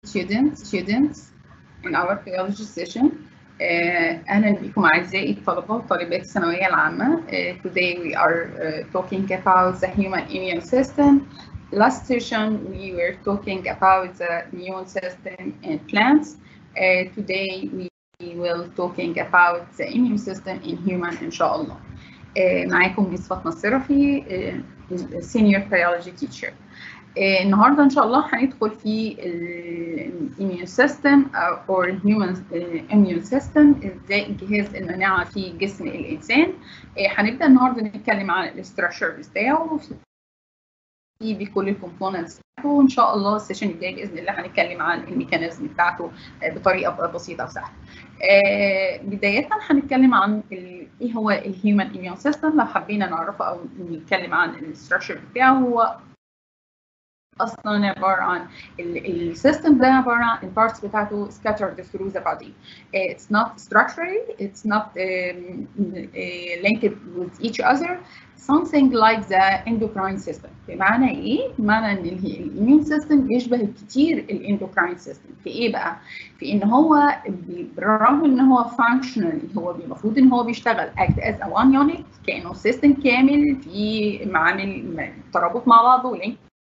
students students in our biology session uh, أهلا بكم أعزائي الطلبة وطالبات الثانوية العامة uh, today we are uh, talking about the human immune system last session we were talking about the immune system in plants uh, today we will talking about the immune system in human إن شاء الله uh, معاكم مس فاطمة الصرفي uh, senior biology teacher النهارده ان شاء الله هندخل في الاميون سيستم او الهيومن اميون سيستم ازاي جهاز المناعه في جسم الانسان هنبدا النهارده نتكلم عن الاستراكشر بتاعه في بكل الكومبوننتس بتاعته وان شاء الله السيشن الجاي باذن الله هنتكلم عن الميكانيزم بتاعته بطريقه بسيطه وسهله. بدايه هنتكلم عن ايه هو الهيومن اميون سيستم لو حبينا نعرفه او نتكلم عن الاستراكشر بتاعه هو اصلا عباره عن السيستم ده عباره عن البارتس بتاعته scattered through the body. It's not structurally, it's not um, uh, linked with each other. Something like the endocrine system. بمعنى ايه؟ بمعنى ان الاميون سيستم بيشبه كتير الاندوكراين سيستم. في ايه بقى؟ في ان هو بالرغم ان هو functionally هو المفروض ان هو بيشتغل act as a one unit كانه سيستم كامل في معامل ترابط مع بعضه ولينك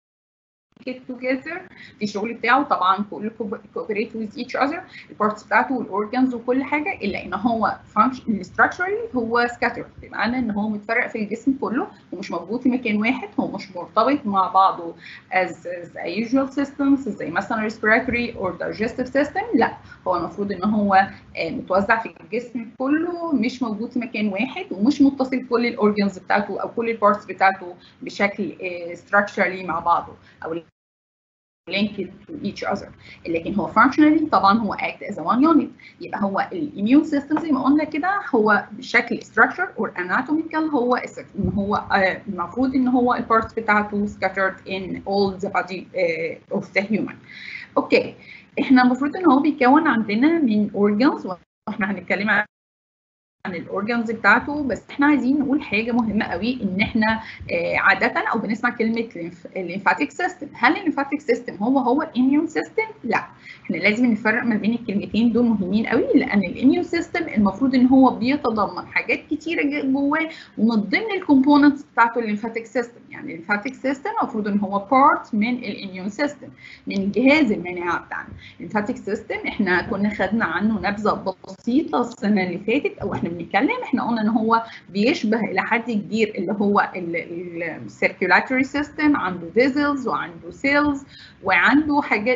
together في الشغل بتاعه طبعا كله cooperate with each other البارتس بتاعته والاورجنز وكل حاجه الا ان هو function structurally هو scattered بمعنى ان هو متفرق في الجسم كله ومش موجود في مكان واحد هو مش مرتبط مع بعضه as, as a usual systems زي مثلا respiratory or digestive system لا هو المفروض ان هو متوزع في الجسم كله مش موجود في مكان واحد ومش متصل كل الاورجنز بتاعته او كل البارتس بتاعته بشكل structurally مع بعضه او linked to each other لكن هو functionally طبعا هو act as a one unit يبقى هو الاميون سيستم زي ما قلنا كده هو بشكل structure or anatomical هو ان هو المفروض ان هو البارتس بتاعته scattered in all the body uh, of the human اوكي احنا المفروض ان هو بيكون عندنا من organs واحنا هنتكلم عن عن الاورجنز بتاعته بس احنا عايزين نقول حاجه مهمه قوي ان احنا آه عاده او بنسمع كلمه الليمفاتيك سيستم هل الليمفاتيك سيستم هو هو الاميون سيستم لا احنا لازم نفرق ما بين الكلمتين دول مهمين قوي لان الاميون سيستم المفروض ان هو بيتضمن حاجات كتيره جواه ومن ضمن الكومبوننتس بتاعته الليمفاتيك سيستم يعني الليمفاتيك سيستم المفروض ان هو بارت من الاميون سيستم من جهاز المناعه بتاعنا الليمفاتيك سيستم احنا كنا خدنا عنه نبذه بسيطه السنه اللي فاتت او احنا بنتكلم احنا قلنا ان هو بيشبه الى حد كبير اللي هو السيركيولاتوري سيستم عنده فيزلز وعنده سيلز وعنده حاجات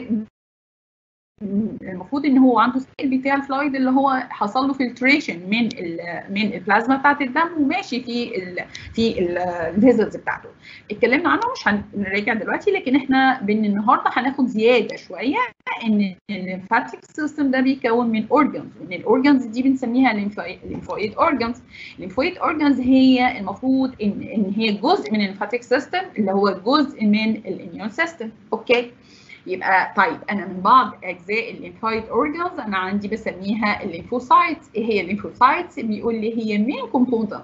المفروض ان هو عنده سكيل بتاع الفلويد اللي هو حصل له فلتريشن من من البلازما بتاعت الدم وماشي في ال في الفيزلز بتاعته اتكلمنا عنه مش هنراجع دلوقتي لكن احنا بين النهارده هناخد زياده شويه ان الليمفاتيك سيستم ده بيكون من اورجنز وان الاورجنز دي بنسميها الليمفويد اورجنز الليمفويد اورجنز هي المفروض ان ان هي جزء من الليمفاتيك سيستم اللي هو جزء من الاميون سيستم اوكي يبقى طيب انا من بعض اجزاء الليمفويد اورجانز انا عندي بسميها الليمفوسايتس ايه هي الليمفوسايتس بيقول لي هي مين كومبوننت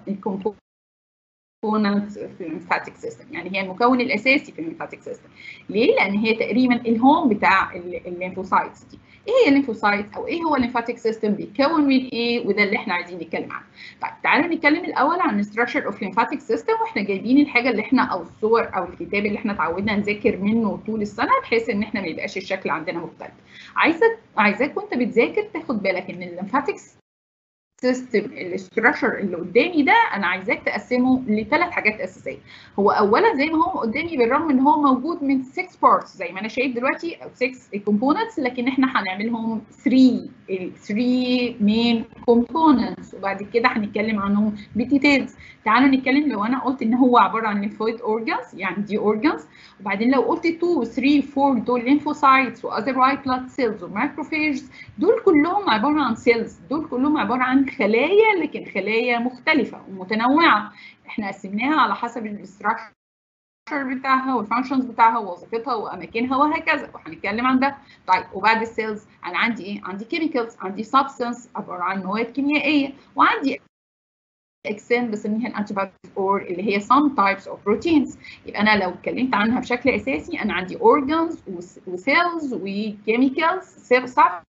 الكومبوننت في الليمفاتيك سيستم يعني هي المكون الاساسي في الليمفاتيك سيستم ليه لان هي تقريبا الهوم بتاع الليمفوسايتس دي ايه هي الليمفوسايت او ايه هو الليمفاتيك سيستم بيتكون من ايه وده اللي احنا عايزين نتكلم عنه طيب تعالوا نتكلم الاول عن الستراكشر اوف ليمفاتيك سيستم واحنا جايبين الحاجه اللي احنا او الصور او الكتاب اللي احنا اتعودنا نذاكر منه طول السنه بحيث ان احنا ما يبقاش الشكل عندنا مختلف عايزه عايزاك وانت بتذاكر تاخد بالك ان الليمفاتيك سيستم الاستراكشر اللي قدامي ده انا عايزاك تقسمه لثلاث حاجات اساسيه هو اولا زي ما هو قدامي بالرغم ان هو موجود من 6 بارتس زي ما انا شايف دلوقتي او 6 كومبوننتس لكن احنا هنعملهم 3 ال 3 مين كومبوننتس وبعد كده هنتكلم عنهم بديتيلز تعالوا نتكلم لو انا قلت ان هو عباره عن ليمفويد اورجانز يعني دي اورجانز وبعدين لو قلت 2 3 4 دول ليمفوسايتس واذر وايت بلاد سيلز وماكروفيجز دول كلهم عباره عن سيلز دول كلهم عباره عن خلايا لكن خلايا مختلفه ومتنوعه احنا قسمناها على حسب الاستراكشر بتاعها والفانكشنز بتاعها ووظيفتها واماكنها وهكذا وهنتكلم عن ده طيب وبعد السيلز انا عندي ايه عندي كيميكالز عندي سبستانس عباره عن مواد كيميائيه وعندي اكسين بسميها الانتي بوديز اور اللي هي some types of proteins يبقى انا لو اتكلمت عنها بشكل اساسي انا عندي organs وسيلز وكيميكالز substance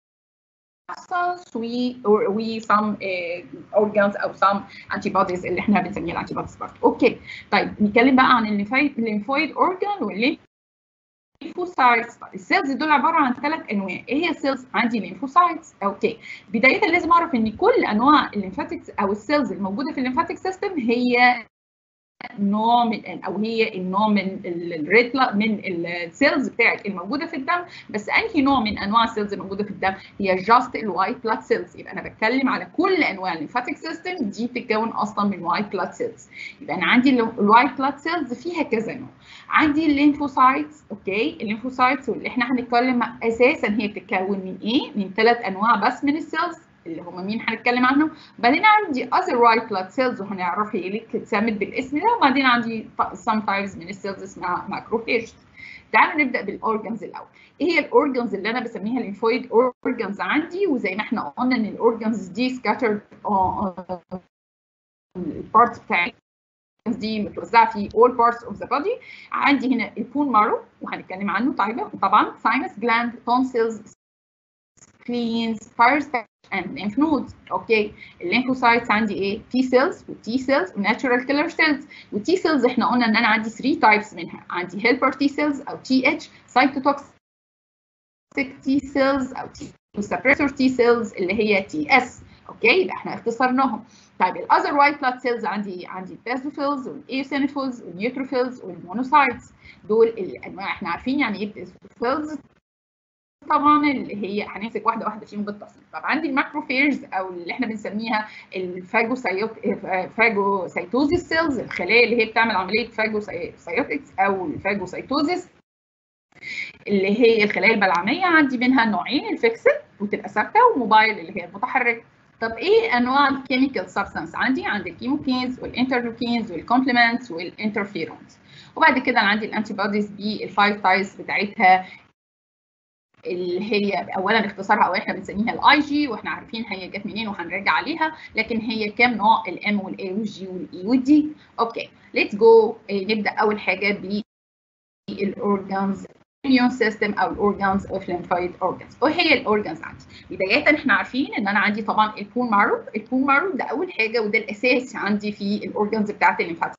و و some uh, organs او some antibodies اللي احنا بنسميها الانتي برضه اوكي طيب نتكلم بقى عن الليمفويد اورجان والليمفوسايتس السيلز دول عباره عن ثلاث انواع ايه هي السيلز عندي ليمفوسايتس اوكي بدايه لازم اعرف ان كل انواع الليمفاتيك او السيلز الموجوده في الليمفاتيك سيستم هي نوع من او هي النوع من الريد من السيلز بتاعت الموجوده في الدم بس انهي نوع من انواع السيلز الموجوده في الدم هي جاست الوايت بلاد سيلز يبقى انا بتكلم على كل انواع الليمفاتيك سيستم دي بتتكون اصلا من وايت بلاد سيلز يبقى انا عندي الوايت بلاد سيلز فيها كذا نوع عندي الليمفوسايتس اوكي الليمفوسايتس واللي احنا هنتكلم اساسا هي بتتكون من ايه من ثلاث انواع بس من السيلز اللي هم مين هنتكلم عنهم بعدين عندي other white blood cells وهنعرف هي ليه اتسمت بالاسم ده وبعدين عندي sometimes من السيلز اسمها macrophages تعالوا نبدا بالاورجنز الاول ايه هي الاورجنز اللي انا بسميها الليمفويد اورجنز عندي وزي ما احنا قلنا ان الاورجنز دي scattered البارتس بتاعتي دي متوزعه في all parts of the body عندي هنا البون مارو وهنتكلم عنه طيب طبعا sinus gland tonsils spleens fires and lymph nodes اوكي الليمفوسايتس عندي ايه تي سيلز والتي سيلز وناتشورال كيلر سيلز والتي سيلز احنا قلنا ان انا عندي 3 تايبس منها عندي هيلبر تي سيلز او تي اتش سايتوتوكسيك تي سيلز او تي سبريسور تي سيلز اللي هي تي اس اوكي يبقى احنا اختصرناهم طيب الاذر وايت بلاد سيلز عندي عندي البازوفيلز والايوسينوفيلز والنيوتروفيلز والمونوسايتس دول الانواع احنا عارفين يعني ايه البازوفيلز طبعا اللي هي هنمسك واحده واحده فيهم بالتفصيل طب عندي الماكروفيرز او اللي احنا بنسميها الفاجوسايوت فاجوسايتوزيس سيلز الخلايا اللي هي بتعمل عمليه فاجوسايتكس او الفاجوسايتوزيس اللي هي الخلايا البلعميه عندي منها نوعين الفيكسل وتبقى ثابته وموبايل اللي هي المتحركه طب ايه انواع الكيميكال سبستانس عندي عندي الكيموكينز والانترلوكينز والكومبلمنتس والانترفيرونز وبعد كده انا عندي الانتي بوديز بالفايف تايبس بتاعتها اللي هي اولا اختصارها او احنا بنسميها الاي جي واحنا عارفين هي جت منين وهنراجع عليها لكن هي كام نوع الام والاي والجي والاي والدي اوكي ليتس جو نبدا اول حاجه بالاورجانز immune system او الاورجانز اوف lymphoid organs وهي الاورجانز عندي بدايه احنا عارفين ان انا عندي طبعا البون مارو البون مارو ده اول حاجه وده الاساس عندي في الاورجانز بتاعت الليمفاتيك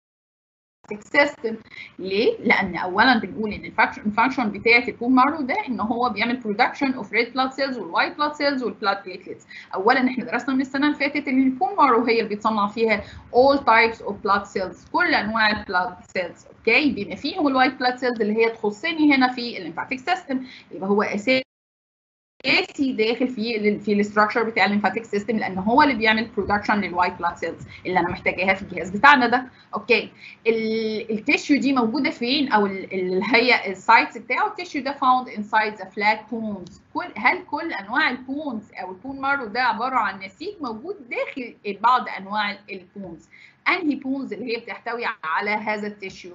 سيستم ليه؟ لان اولا بنقول ان الفانكشن بتاعت البون مارو ده ان هو بيعمل برودكشن اوف ريد بلاد سيلز والوايت بلاد سيلز والبلاد بليتلتس اولا احنا درسنا من السنه اللي فاتت ان البون مارو هي اللي بيتصنع فيها all types of blood cells كل انواع البلاد سيلز اوكي بما فيهم الوايت بلاد سيلز اللي هي تخصني هنا في الليمفاتيك سيستم يبقى هو اساسي اساسي داخل في في الاستراكشر بتاع الليمفاتيك سيستم لان هو اللي بيعمل برودكشن للوايت بلاد سيلز اللي انا محتاجاها في الجهاز بتاعنا ده اوكي التيشيو دي موجوده فين او اللي هي السايتس بتاعه التيشيو ده فاوند انسايد ذا فلات بونز كل هل كل انواع البونز او البون مارو ده عباره عن نسيج موجود داخل بعض انواع البونز انهي بونز اللي هي بتحتوي على هذا التيشيو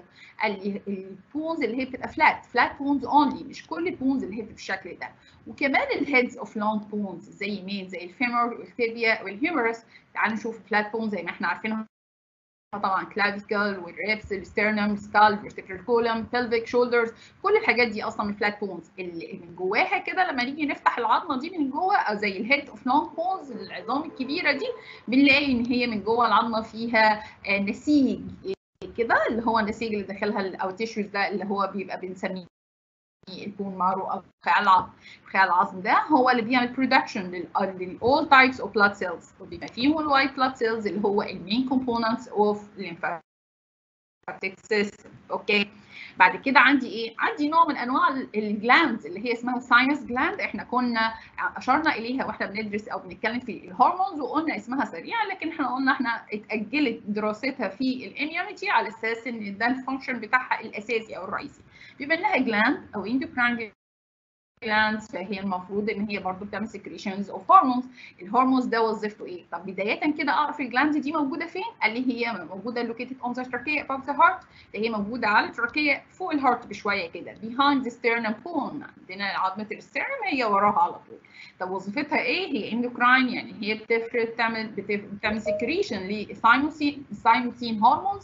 البونز اللي هي بتبقى فلات فلات بونز اونلي مش كل البونز اللي هي بالشكل ده وكمان الهيدز اوف لونج بونز زي مين زي الفيمور والتيبيا والهيومرس تعالوا نشوف الفلات بونز زي ما احنا عارفينها طبعا كلافيكل والريبس السترنم سكال فيرتيكال كولم بلفيك شولدرز كل الحاجات دي اصلا من فلات بونز اللي من جواها كده لما نيجي نفتح العظمه دي من جوه او زي الهيد اوف لونج بونز العظام الكبيره دي بنلاقي ان هي من جوه العظمه فيها نسيج كده اللي هو النسيج اللي داخلها او التيشوز ده اللي هو بيبقى بنسميه البون مارو او خلايا العظم خلايا العظم ده هو اللي بيعمل برودكشن للاول تايبس اوف بلاد سيلز وبيبقى فيهم الوايت بلاد سيلز اللي هو المين كومبوننتس اوف lymphatic سيستم اوكي بعد كده عندي ايه عندي نوع من انواع الجلاندز اللي هي اسمها ساينس جلاند احنا كنا اشرنا اليها واحنا بندرس او بنتكلم في الهرمونز وقلنا اسمها سريع لكن احنا قلنا احنا اتاجلت دراستها في الاميونيتي على اساس ان ده الفانكشن بتاعها الاساسي او الرئيسي بيبقى لها جلاند او اندوكراين glands فهي المفروض ان هي برضو بتعمل secretions of hormones الهرمونز ده وظيفته ايه طب بدايه كده اعرف الجلاندز دي موجوده فين قال لي هي موجوده located on the trachea above the heart هي موجوده على التراكيه فوق الهارت بشويه كده behind the sternum bone عندنا عظمه السترنم هي وراها على طول طب وظيفتها ايه هي endocrine يعني هي بتفرز بتعمل بتعمل secretion لثايموسين ثايموسين هرمونز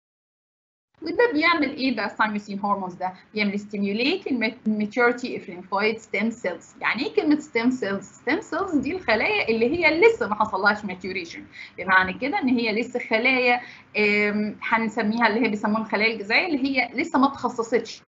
وده بيعمل ايه بقى الثايموسين هرمونز ده؟ بيعمل ستيميوليت الماتيورتي اوف lymphoid ستيم سيلز، يعني ايه كلمه ستيم سيلز؟ ستيم سيلز دي الخلايا اللي هي لسه ما حصلهاش ماتيوريشن، بمعنى كده ان هي لسه خلايا هنسميها اللي هي بيسموها الخلايا الجذعيه اللي هي لسه ما تخصصتش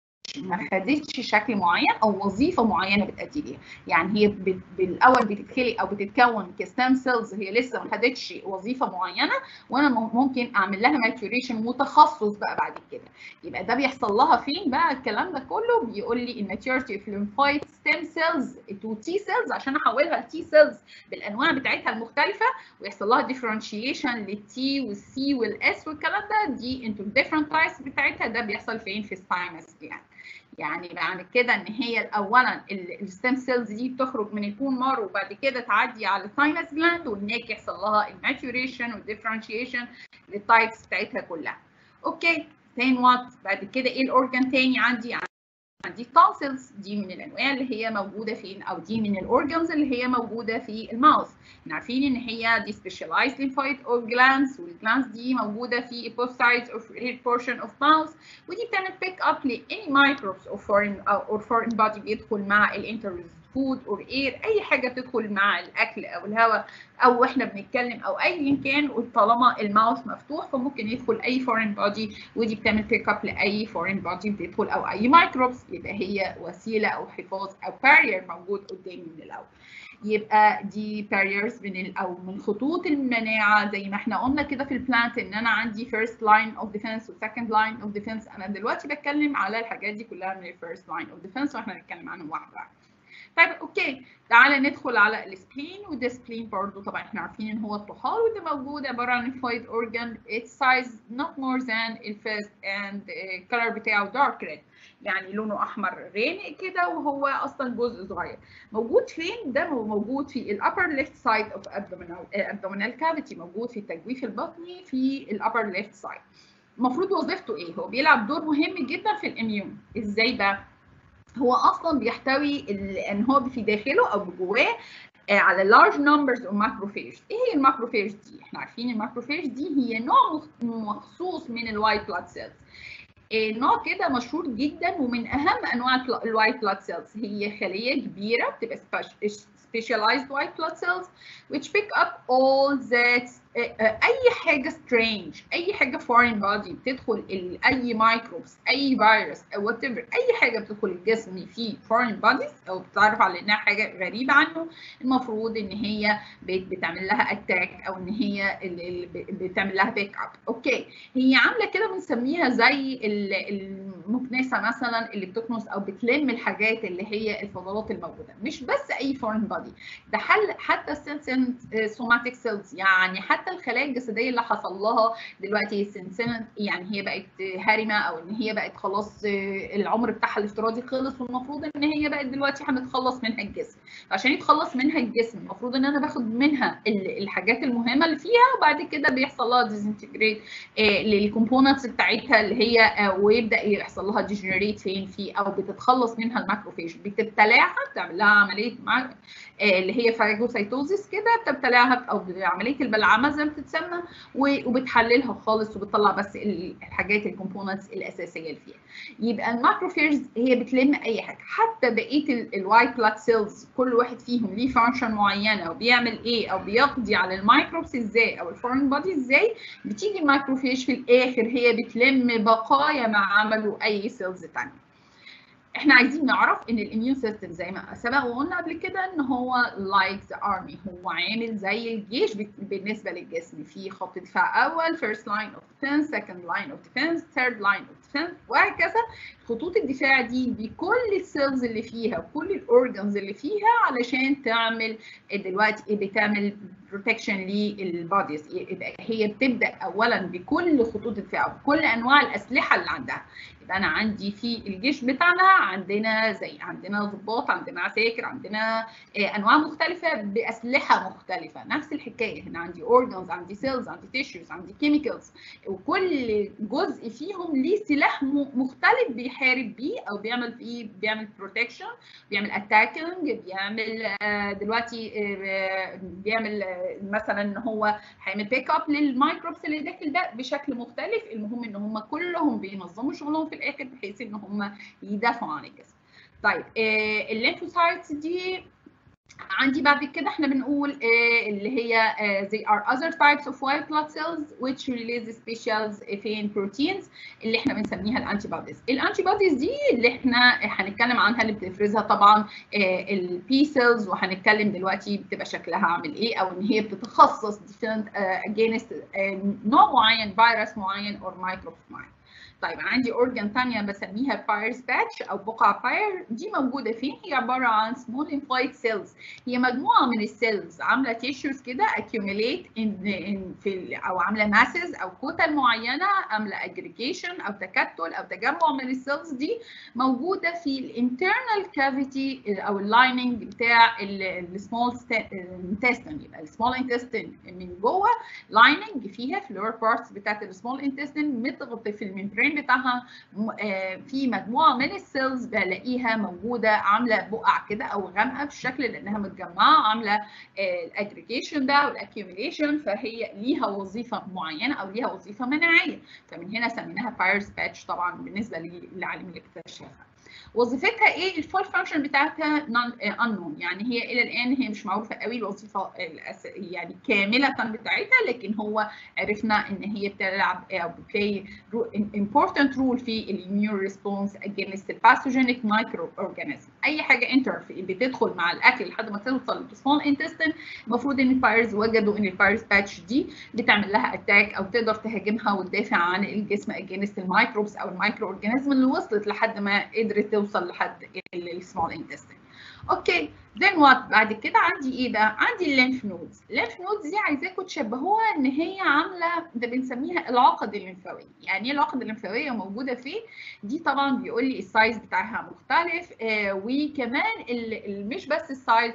ما خدتش شكل معين او وظيفه معينه بتأدي بيها يعني هي بالاول بتتخلق او بتتكون كستام سيلز هي لسه ما خدتش وظيفه معينه وانا ممكن اعمل لها ماتوريشن وتخصص بقى بعد كده يبقى ده بيحصل لها فين بقى الكلام ده كله بيقول لي الماتيورتي اوف lymphoid ستيم سيلز تو تي سيلز عشان احولها لتي سيلز بالانواع بتاعتها المختلفه ويحصل لها ديفرنشيشن للتي والسي والاس والكلام ده دي انتو الديفرنت تايبس بتاعتها ده بيحصل فين في الثايمس يعني يعني معنى كده ان هي اولا الستيم سيلز دي بتخرج من البون مار وبعد كده تعدي على الثايمس جلاند وهناك يحصل لها الماتوريشن والديفرنشيشن للتايبس بتاعتها كلها. اوكي ثاني وات بعد كده ايه الاورجان تاني عندي عندي التونسلز دي من الانواع اللي هي موجوده فين او دي من الاورجانز اللي هي موجوده في الماوث احنا عارفين ان هي دي specialized lymphoid glands والجلاندز دي موجوده في both sides of head portion of mouth ودي بتعمل pick up ل any microbes or foreign or foreign body بيدخل مع الانترز فود اور اير اي حاجه تدخل مع الاكل او الهواء او احنا بنتكلم او ايا كان طالما الماوث مفتوح فممكن يدخل اي فورين بودي ودي بتعمل بيك اب لاي فورين بودي بتدخل او اي مايكروبس يبقى هي وسيله او حفاظ او بارير موجود قدامي من الاول يبقى دي باريرز من او من خطوط المناعه زي ما احنا قلنا كده في البلانت ان انا عندي فيرست لاين اوف ديفense وسكند لاين اوف ديفense انا دلوقتي بتكلم على الحاجات دي كلها من الفيرست لاين اوف ديفense واحنا هنتكلم عنهم واحده واحده طيب اوكي تعالى ندخل على السبلين وده سبلين برضه طبعا احنا عارفين ان هو الطحال وده موجود عباره عن lymphoid organ its size not more than الفيست and color بتاعه dark red يعني لونه احمر غامق كده وهو اصلا جزء صغير موجود فين ده موجود في الابر ليفت سايد اوف abdominal cavity موجود في التجويف البطني في الابر ليفت سايد المفروض وظيفته ايه هو بيلعب دور مهم جدا في الاميون ازاي بقى هو اصلا بيحتوي ان هو في داخله او جواه على large numbers of macrophages ايه هي الماكروفاج دي احنا عارفين الماكروفاج دي هي نوع مخصوص من الوايت بلاد سيلز نوع كده مشهور جدا ومن اهم انواع الوايت بلاد سيلز هي خليه كبيره بتبقى specialized white blood cells which pick up all that اي حاجه strange اي حاجه foreign body بتدخل اي مايكروبس اي فيروس او وات اي حاجه بتدخل الجسم فيه foreign bodies او بتعرف على انها حاجه غريبه عنه المفروض ان هي بتعمل لها اتاك او ان هي بتعمل لها بيك اب اوكي هي عامله كده بنسميها زي المكنسه مثلا اللي بتكنس او بتلم الحاجات اللي هي الفضلات الموجوده مش بس اي foreign body ده حل حتى السنسنت سوماتيك سيلز يعني حتى الخلايا الجسديه اللي حصل لها دلوقتي السنسنت يعني هي بقت هارمه او ان هي بقت خلاص العمر بتاعها الافتراضي خلص والمفروض ان هي بقت دلوقتي هنتخلص منها الجسم عشان يتخلص منها الجسم المفروض ان انا باخد منها الحاجات المهمه اللي فيها وبعد كده بيحصل لها ديزنتجريت للكومبوننتس بتاعتها اللي هي ويبدا يحصل لها ديجنريت فين في او بتتخلص منها الماكروفيج بتبتلعها بتعمل لها عمليه مع اللي هي فاجوسايتوزيس كده بتبتلعها او عمليه البلعمه زي ما بتتسمى وبتحللها خالص وبتطلع بس الحاجات الكومبوننتس الاساسيه اللي فيها يبقى الماكروفيج هي بتلم اي حاجه حتى بقيه الوايت بلاد سيلز كل واحد فيهم ليه فانكشن معينه وبيعمل ايه او بيقضي على الميكروبس ازاي او الفورين بودي ازاي بتيجي الماكروفيج في الاخر هي بتلم بقايا ما عملوا اي سيلز ثانيه احنا عايزين نعرف ان الاميون سيستم زي ما سبق وقلنا قبل كده ان هو لايك ذا ارمي هو عامل زي الجيش بالنسبه للجسم في خط دفاع اول first line of defense second line of defense third line of defense وهكذا خطوط الدفاع دي بكل السيلز اللي فيها وكل الاورجنز اللي فيها علشان تعمل دلوقتي بتعمل بروتكشن للبوديز يبقى هي بتبدا اولا بكل خطوط الدفاع بكل انواع الاسلحه اللي عندها يبقى انا عندي في الجيش بتاعنا عندنا زي عندنا ضباط عندنا عساكر عندنا انواع مختلفه باسلحه مختلفه نفس الحكايه هنا عندي اورجانز عندي سيلز عندي تيشوز عندي كيميكالز وكل جزء فيهم ليه سلاح مختلف بيحارب بيه او بيعمل فيه بيعمل بروتكشن بيعمل اتاكينج بيعمل دلوقتي بيعمل مثلا ان هو هيعمل بيك اب للمايكروبس اللي داخل ده بشكل مختلف المهم ان هم كلهم بينظموا شغلهم في الاخر بحيث ان هم يدافعوا عن الجسم طيب آه الليمفوسايتس دي عندي بعد كده احنا بنقول آه اللي هي آه they are other types of white blood cells which release special فين proteins اللي احنا بنسميها الانتي بوديز الانتي بوديز دي اللي احنا هنتكلم عنها اللي بتفرزها طبعا آه البي سيلز وهنتكلم دلوقتي بتبقى شكلها عامل ايه او ان هي بتتخصص different against نوع معين فيروس معين or microbes معين طيب عندي اورجان ثانيه بسميها بايرز باتش او بقع باير دي موجوده فين هي عباره عن سمول lymphoid سيلز هي مجموعه من السيلز عامله تيشوز كده accumulate in, in في او عامله ماسز او كتل معينه عامله اجريجيشن او تكتل او تجمع من السيلز دي موجوده في الانترنال كافيتي او اللايننج بتاع السمول انتستين يبقى السمول انتستين من جوه لايننج فيها فلور بارتس بتاعت السمول انتستين متغطي في الممبرين بتاعها في مجموعه من السيلز بلاقيها موجوده عامله بقع كده او غامقه بالشكل لانها متجمعه عامله الاجريجيشن ده والاكيوميليشن فهي ليها وظيفه معينه او ليها وظيفه مناعيه فمن هنا سميناها بايرز باتش طبعا بالنسبه للعالم اللي اكتشفها وظيفتها ايه الفول فانكشن بتاعتها انون يعني هي الى الان هي مش معروفه قوي الوظيفه يعني كامله بتاعتها لكن هو عرفنا ان هي بتلعب او بتلاقي important role في الاميون ريسبونس against الباثوجينيك مايكرو اورجانيزم اي حاجه انتر بتدخل مع الاكل لحد ما توصل للسمول انتستين المفروض ان الفايرز وجدوا ان الفايرز باتش دي بتعمل لها اتاك او تقدر تهاجمها وتدافع عن الجسم against الميكروبس او المايكرو اورجانيزم اللي وصلت لحد ما قدرت توصل لحد السمول انتستين اوكي then what بعد كده عندي ايه بقى عندي الليمف نودز الليمف نودز دي عايزاكم تشبهوها ان هي عامله ده بنسميها العقد الليمفاويه يعني ايه العقد الليمفاويه موجوده فين دي طبعا بيقول لي السايز بتاعها مختلف آه وكمان مش بس السايز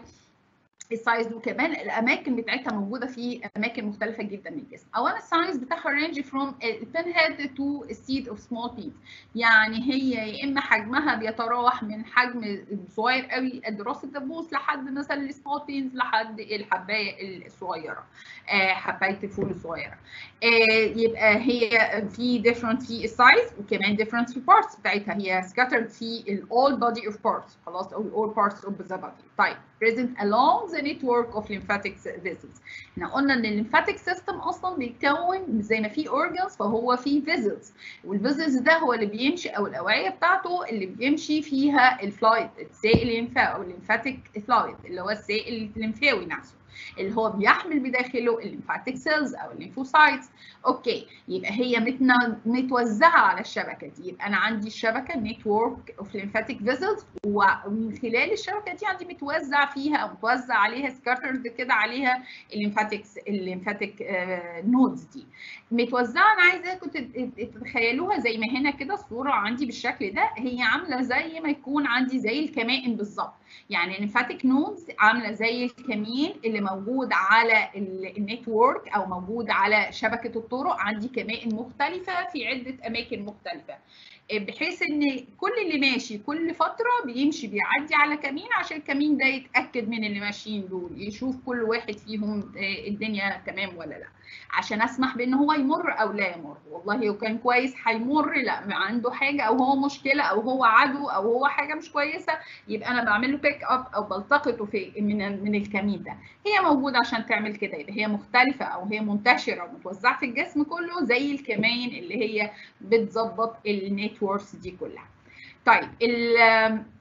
السايز وكمان الاماكن بتاعتها موجوده في اماكن مختلفه جدا من الجسم اولا السايز بتاعها رينج فروم البين هيد تو سيد اوف سمول بيت يعني هي يا اما حجمها بيتراوح من حجم صغير قوي قد راس الدبوس لحد مثلا السمول بينز لحد الحبايه الصغيره آه حبايه الفول الصغيره آه يبقى هي في ديفرنت في السايز وكمان ديفرنت في البارتس بتاعتها هي scattered في الاول بودي اوف بارتس خلاص او الاول بارتس اوف ذا بودي طيب present along the network of lymphatic vessels. احنا قلنا ان الليمفاتيك سيستم اصلا بيتكون زي ما في organs فهو في vessels والفيزلز ده هو اللي بيمشي او الاوعيه بتاعته اللي بيمشي فيها الفلايد السائل الليمفاوي او الليمفاتيك فلايد اللي هو السائل الليمفاوي نفسه. اللي هو بيحمل بداخله الليمفاتيك سيلز او الليمفوسايتس اوكي يبقى هي متنا... متوزعه على الشبكه دي يبقى انا عندي الشبكه نتورك اوف ليمفاتيك فيزلز ومن خلال الشبكه دي عندي متوزع فيها او متوزع عليها سكاترد كده عليها الليمفاتيك الليمفاتيك نودز دي متوزعه انا عايزاكم تتخيلوها زي ما هنا كده الصوره عندي بالشكل ده هي عامله زي ما يكون عندي زي الكمائن بالظبط يعني الليمفاتيك نودز عامله زي الكمين اللي موجود على النتورك او موجود على شبكه الطرق عندي كمائن مختلفه في عده اماكن مختلفه بحيث ان كل اللي ماشي كل فتره بيمشي بيعدي على كمين عشان الكمين ده يتاكد من اللي ماشيين دول يشوف كل واحد فيهم الدنيا تمام ولا لا عشان اسمح بان هو يمر او لا يمر والله لو كان كويس هيمر لا عنده حاجه او هو مشكله او هو عدو او هو حاجه مش كويسه يبقى انا بعمل له بيك اب او بلتقطه في من من الكمين ده هي موجوده عشان تعمل كده يبقى هي مختلفه او هي منتشره ومتوزعه في الجسم كله زي الكمين اللي هي بتظبط النتوركس دي كلها طيب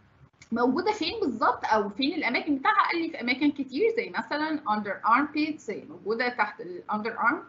موجوده فين بالظبط او فين الاماكن بتاعها قال لي في اماكن كتير زي مثلا under armpit زي موجوده تحت الاندر ارم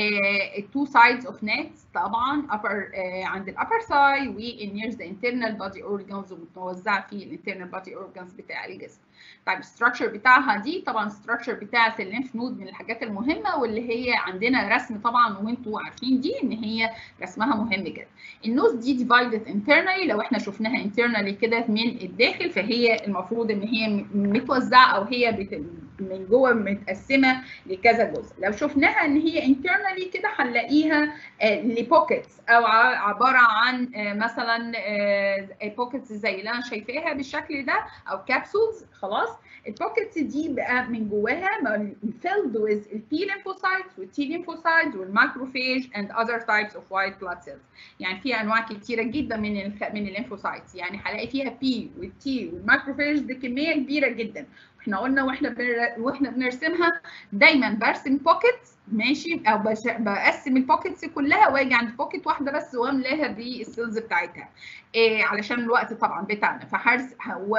two sides of necks طبعا upper uh, عند الابر thigh و near the internal body organs ومتوزعه في الانترنال body organs بتاع الجسم طيب الستراكشر بتاعها دي طبعا الستراكشر بتاعه الليمف نود من الحاجات المهمه واللي هي عندنا رسم طبعا وانتوا عارفين دي ان هي رسمها مهم جدا النوز دي ديفايدد internally لو احنا شفناها internally كده من الداخل فهي المفروض ان هي متوزعه او هي بت... من جوه متقسمه لكذا جزء لو شفناها ان هي internally كده هنلاقيها لبوكيتس او عباره عن مثلا بوكيتس زي اللي انا شايفاها بالشكل ده او كابسولز خلاص البوكيتس دي بقى من جواها filled with البي lymphocytes والتي lymphocytes والماكروفيج and other types of white blood cells يعني في انواع كتيره جدا من ال من الليمفوسايتس يعني هلاقي فيها بي والتي والماكروفيج بكميه كبيره جدا احنا قلنا واحنا واحنا بنرسمها دايما برسم بوكيتس ماشي او بقسم البوكيتس كلها واجي عند بوكيت واحده بس واملاها بالسيلز بتاعتها إيه علشان الوقت طبعا بتاعنا فحرس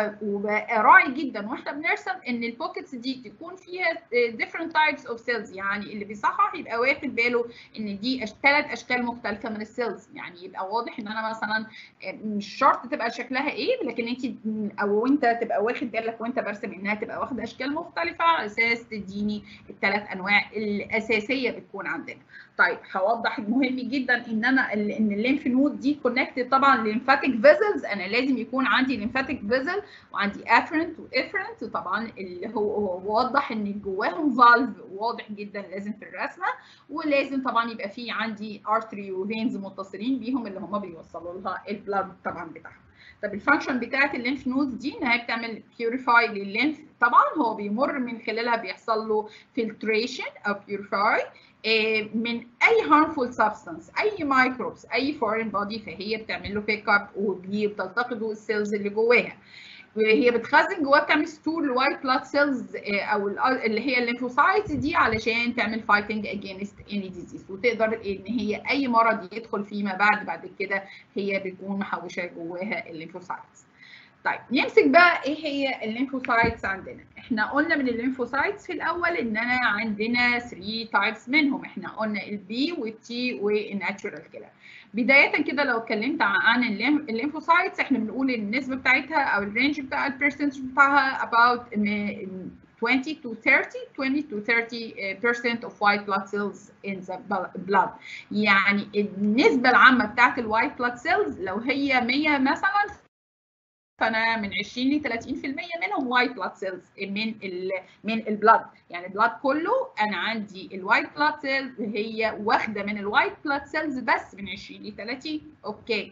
وراعي جدا واحنا بنرسم ان البوكيتس دي تكون فيها different types of cells يعني اللي بيصحح يبقى واخد باله ان دي ثلاث اشكال مختلفه من السيلز يعني يبقى واضح ان انا مثلا مش شرط تبقى شكلها ايه لكن انت او انت تبقى واخد بالك وانت برسم انها تبقى واخده اشكال مختلفه على اساس تديني الثلاث انواع الاساسيه بتكون عندنا طيب هوضح مهم جدا ان انا ان الليمف نود دي كونكتد طبعا ليمفاتيك فيزلز انا لازم يكون عندي ليمفاتيك فيزل وعندي افرنت وافرنت طبعا اللي هو هو واضح ان جواهم فالف واضح جدا لازم في الرسمه ولازم طبعا يبقى في عندي ارتري وفينز متصلين بيهم اللي هم بيوصلوا لها البلاد طبعا بتاعهم طب الفانكشن بتاعت الليمف نودز دي ان هي بتعمل بيوريفاي للليمف طبعا هو بيمر من خلالها بيحصل له فلتريشن او بيوريفاي من اي harmful substance اي مايكروبس اي foreign body فهي بتعمل له بيك اب وبتلتقطوا السيلز اللي جواها وهي بتخزن جواها بتعمل ستور الوايت بلاد سيلز او اللي هي الليمفوسايتس دي علشان تعمل فايتنج اجينست اني ديزيز وتقدر ان هي اي مرض يدخل فيما بعد بعد كده هي بتكون محوشه جواها الليمفوسايتس طيب نمسك بقى ايه هي الليمفوسايتس عندنا احنا قلنا من الليمفوسايتس في الاول ان انا عندنا 3 تايبس منهم احنا قلنا البي والتي والناتشورال كده بدايه كده لو اتكلمت عن الليمفوسايتس احنا بنقول النسبه بتاعتها او الرينج بتاع البرسنتج بتاعها about 20 to 30 20 to 30 percent of white blood cells in the blood يعني النسبه العامه بتاعت الوايت بلاد سيلز لو هي 100 مثلا فانا من 20 ل 30% منهم وايت بلاد سيلز من ال من البلاد يعني البلاد كله انا عندي الوايت بلاد سيلز هي واخده من الوايت بلاد سيلز بس من 20 ل 30 اوكي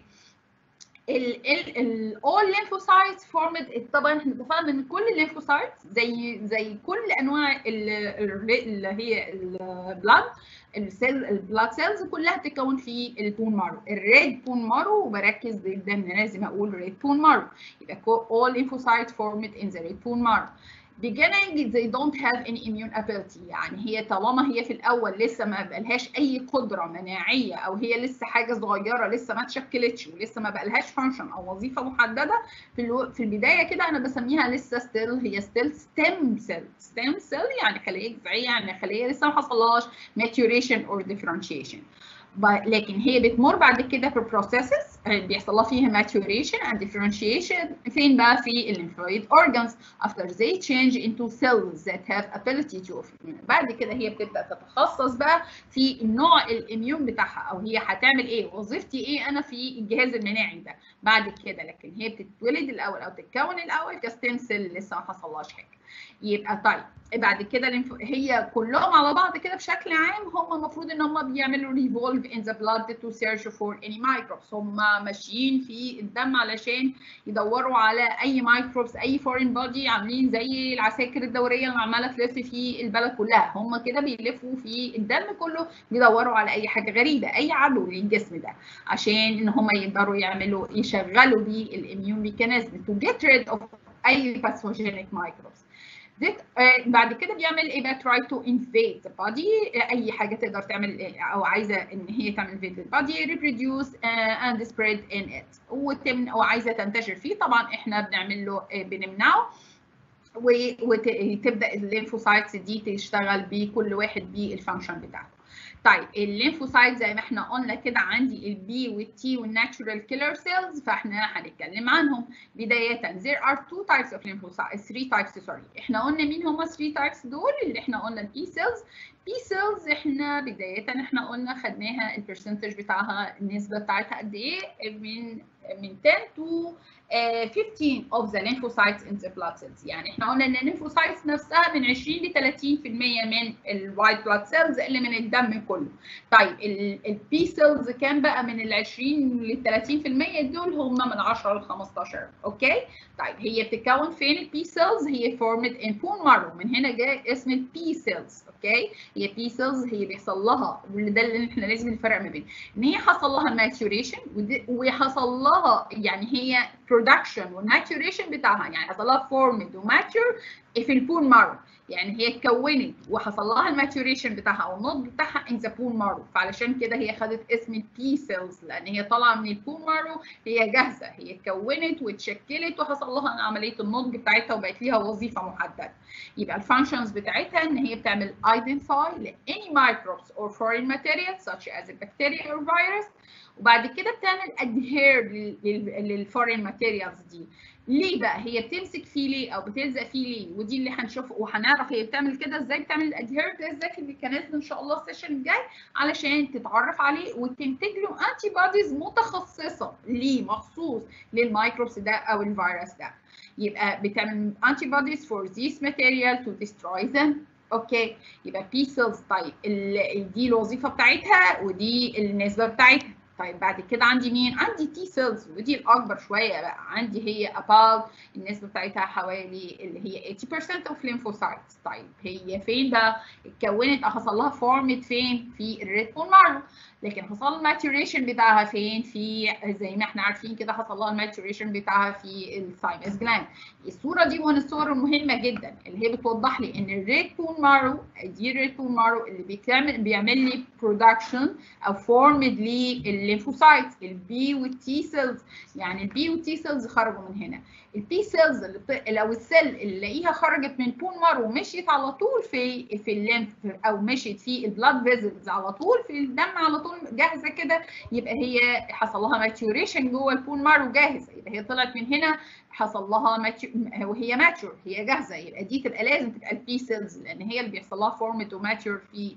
ال ال ال all lymphocytes formed طبعا احنا اتفقنا ان كل الليمفوسايتس زي زي كل انواع اللي هي البلاد السيل البلاد سيلز كلها بتتكون في البون مارو الريد بون مارو وبركز جدا ان لازم اقول ريد بون مارو يبقى all lymphocytes formed in the red bone marrow beginning they don't have any immune ability يعني هي طالما هي في الاول لسه ما بقالهاش اي قدره مناعيه او هي لسه حاجه صغيره لسه ما اتشكلتش ولسه ما بقالهاش فانكشن او وظيفه محدده في الو... في البدايه كده انا بسميها لسه ستيل هي ستيل ستيم سيل ستيم سيل يعني خليه جذعيه يعني خليه لسه ما حصلهاش maturation or differentiation لكن هي بتمر بعد كده في بروسيسز بيحصل لها فيها maturation and differentiation فين بقى في الليمفويد organs after they change into cells that have ability to بعد كده هي بتبدا تتخصص بقى في النوع الاميون بتاعها او هي هتعمل ايه وظيفتي ايه انا في الجهاز المناعي ده بعد كده لكن هي بتتولد الاول او تتكون الاول كستيم سيل لسه ما حصلهاش حاجه يبقى طيب بعد كده هي كلهم على بعض كده بشكل عام هم المفروض ان هم بيعملوا ريفولف ان ذا بلاد تو سيرش فور اني مايكروبس هم ماشيين في الدم علشان يدوروا على اي مايكروبس اي فورين بودي عاملين زي العساكر الدوريه اللي عماله تلف في البلد كلها هم كده بيلفوا في الدم كله بيدوروا على اي حاجه غريبه اي عدو للجسم ده عشان ان هم يقدروا يعملوا يشغلوا بيه الاميون ميكانيزم تو جيت ريد اوف اي باثوجينيك مايكروبس بعد كده بيعمل ايه بقى try to invade the body اي حاجه تقدر تعمل او عايزه ان هي تعمل invade the body reproduce and spread in it وتمن او عايزه تنتشر فيه طبعا احنا بنعمل له بنمنعه وتبدا الليمفوسايتس دي تشتغل بكل واحد بالفانكشن بتاعته طيب الليمفوسايت زي ما احنا قلنا كده عندي البي والتي والناتشورال كيلر سيلز فاحنا هنتكلم عنهم بدايه there are two types of lymphocytes three types sorry احنا قلنا مين هم 3 types دول اللي احنا قلنا البي سيلز بي سيلز احنا بدايه احنا قلنا خدناها البرسنتج بتاعها النسبه بتاعتها قد ايه من من 10 to uh, 15 of the lymphocytes in the blood cells يعني احنا قلنا ان الليمفوسايتس نفسها من 20 ل 30% من الوايت بلاد سيلز اللي من الدم كله طيب البي سيلز كام بقى من ال 20 ل 30% دول هم من 10 ل 15 اوكي طيب هي بتتكون فين البي سيلز هي فورمد ان بون مارو من هنا جاي اسم البي سيلز اوكي هي بي سيلز هي بيحصل لها وده اللي احنا لازم نفرق ما بين ان هي حصل لها ماتيوريشن وحصل لها يعني هي برودكشن والماتيوريشن بتاعها يعني حصل لها فورمد وماتيور في البون مارو يعني هي اتكونت وحصل لها الماتيوريشن بتاعها او النضج بتاعها ان ذا بون مارو فعلشان كده هي خدت اسم البي سيلز لان هي طالعه من البون مارو هي جاهزه هي اتكونت واتشكلت وحصل لها عمليه النضج بتاعتها وبقت ليها وظيفه محدده يبقى الفانكشنز بتاعتها ان هي بتعمل identify ل any microbes or foreign materials such as a bacteria or virus وبعد كده بتعمل adhere للفورين ماتيريالز دي ليه بقى هي بتمسك فيه ليه او بتلزق فيه ليه ودي اللي هنشوف وهنعرف هي بتعمل كده ازاي بتعمل الادهير ده ازاي في الميكانيزم ان شاء الله السيشن الجاي علشان تتعرف عليه وتنتج له انتي بوديز متخصصه ليه مخصوص للميكروبس ده او الفيروس ده يبقى بتعمل انتي بوديز فور these material to destroy them اوكي يبقى بي سيلز طيب دي الوظيفه بتاعتها ودي النسبه بتاعتها طيب بعد كده عندي مين؟ عندي تي سيلز ودي الأكبر شوية بقى عندي هي about النسبة بتاعتها حوالي اللي هي 80% of lymphocytes طيب هي فين بقى؟ اتكونت أو حصل لها فورمت فين؟ في الريد بون مارو لكن حصل الماتوريشن بتاعها فين؟ في زي ما احنا عارفين كده حصل لها الماتوريشن بتاعها في الثايمس جلاند. الصورة دي من الصور المهمة جدا اللي هي بتوضح لي إن الريد بون مارو دي الريد بون مارو اللي بيعمل بيعمل لي برودكشن أو فورمد للليمفوسايتس البي والتي سيلز يعني البي والتي سيلز خرجوا من هنا. البي سيلز اللي بت... لو السيل اللي لاقيها خرجت من بون مارو ومشيت على طول في في الليمف او مشيت في البلاد فيزلز على طول في الدم على طول جاهزه كده يبقى هي حصل لها ماتيوريشن جوه البون مارو جاهزه يبقى هي طلعت من هنا حصل لها ماتيور وهي ماتيور هي جاهزه يبقى دي تبقى لازم تبقى البي سيلز لان هي اللي بيحصل لها فورمت وماتيور في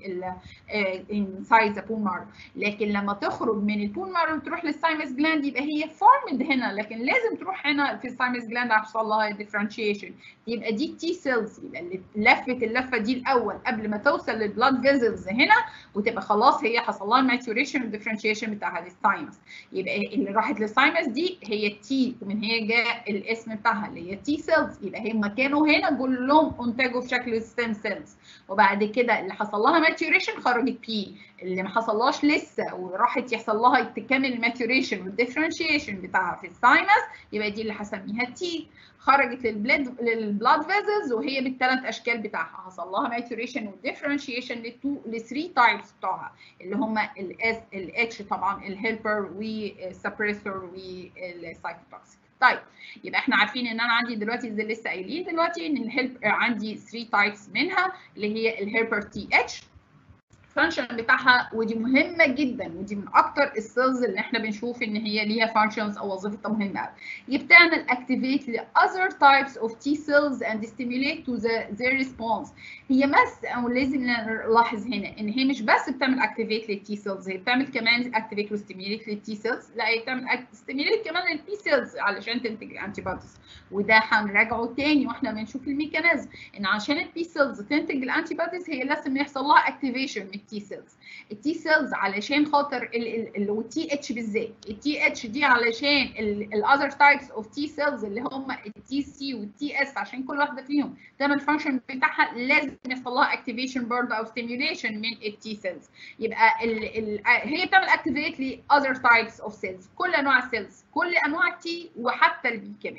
انسايد ذا بون مارو لكن لما تخرج من البون مارو تروح للسايمس جلاند يبقى هي فورمد هنا لكن لازم تروح هنا في السايمس جلاند هيحصل لها ديفرنشيشن يبقى دي التي سيلز يبقى اللي لفت اللفه دي الاول قبل ما توصل للبلاد فيزلز هنا وتبقى خلاص هي حصل لها ماتيوريشن والديفرنشيشن بتاعها للسايمس يبقى اللي راحت للسايمس دي هي التي ومن هي جاء الاسم بتاعها اللي هي تي سيلز يبقى هم كانوا هنا كلهم انتجوا في شكل ستيم سيلز وبعد كده اللي حصل لها ماتيوريشن خرجت بي اللي ما حصلهاش لسه وراحت يحصل لها تكمل الماتيوريشن والديفرنشيشن بتاعها في السايمس يبقى دي اللي هسميها تي خرجت للبلاد للبلاد فيزلز وهي بالثلاث اشكال بتاعها حصل لها ماتيوريشن وديفرنشيشن للتو للثري تايبس بتوعها اللي هم الاس الاتش طبعا الهيلبر والسبريسور والسايكوتوكسيك طيب يبقى احنا عارفين ان انا عندي دلوقتي زي لسه قايلين دلوقتي ان الهيلب عندي 3 تايبس منها اللي هي الهيلبر تي اتش الفانكشن بتاعها ودي مهمه جدا ودي من اكتر السيلز اللي احنا بنشوف ان هي ليها فانكشنز او وظيفتها مهمه قوي هي بتعمل اكتيفيت ل other types of T cells and stimulate to the their response هي بس او لازم نلاحظ هنا ان هي مش بس بتعمل اكتيفيت للتي سيلز هي بتعمل كمان اكتيفيت وستيميليت للتي سيلز لا هي بتعمل ستيميليت كمان للبي سيلز علشان تنتج الانتي بوديز وده هنراجعه تاني واحنا بنشوف الميكانيزم ان عشان البي سيلز تنتج الانتي بوديز هي لازم يحصل لها اكتيفيشن من التي سيلز التي سيلز علشان خاطر والتي اتش بالذات التي اتش دي علشان الاذر تايبس اوف تي سيلز اللي هم التي سي والتي اس عشان كل واحده فيهم تعمل الفانكشن بتاعها لازم يحصل لها اكتيفيشن برضه او ستيميوليشن من التي سيلز يبقى ال ال هي بتعمل اكتيفيت ل other types of cells كل انواع السيلز كل انواع التي وحتى البي كمان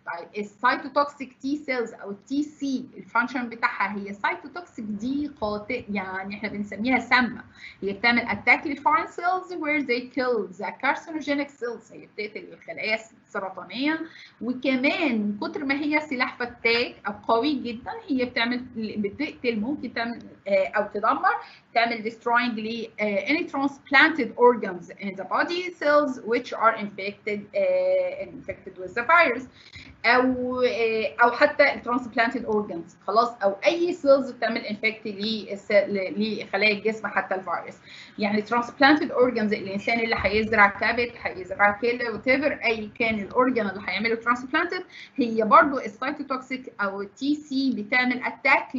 طيب السايتوتوكسيك تي سيلز او التي سي الفانكشن بتاعها هي السايتوتوكسيك دي قاتل يعني احنا بنسميها سامه هي بتعمل اتاك للفورين سيلز where they kill the carcinogenic cells هي بتقتل الخلايا السرطانيه وكمان من كتر ما هي سلاح فتاك او قوي جدا هي بتعمل بتقتل ممكن تعمل او تدمر تعمل destroying ل uh, any transplanted organs in the body cells which are infected uh, infected with the virus او uh, او حتى transplanted organs خلاص او اي cells بتعمل infect لخلايا الجسم حتى الفيروس يعني transplanted organs الانسان اللي هيزرع كبد هيزرع كلى whatever اي كان الاورجن اللي هيعمله transplanted هي برضو السايتوتوكسيك او التي سي بتعمل اتاك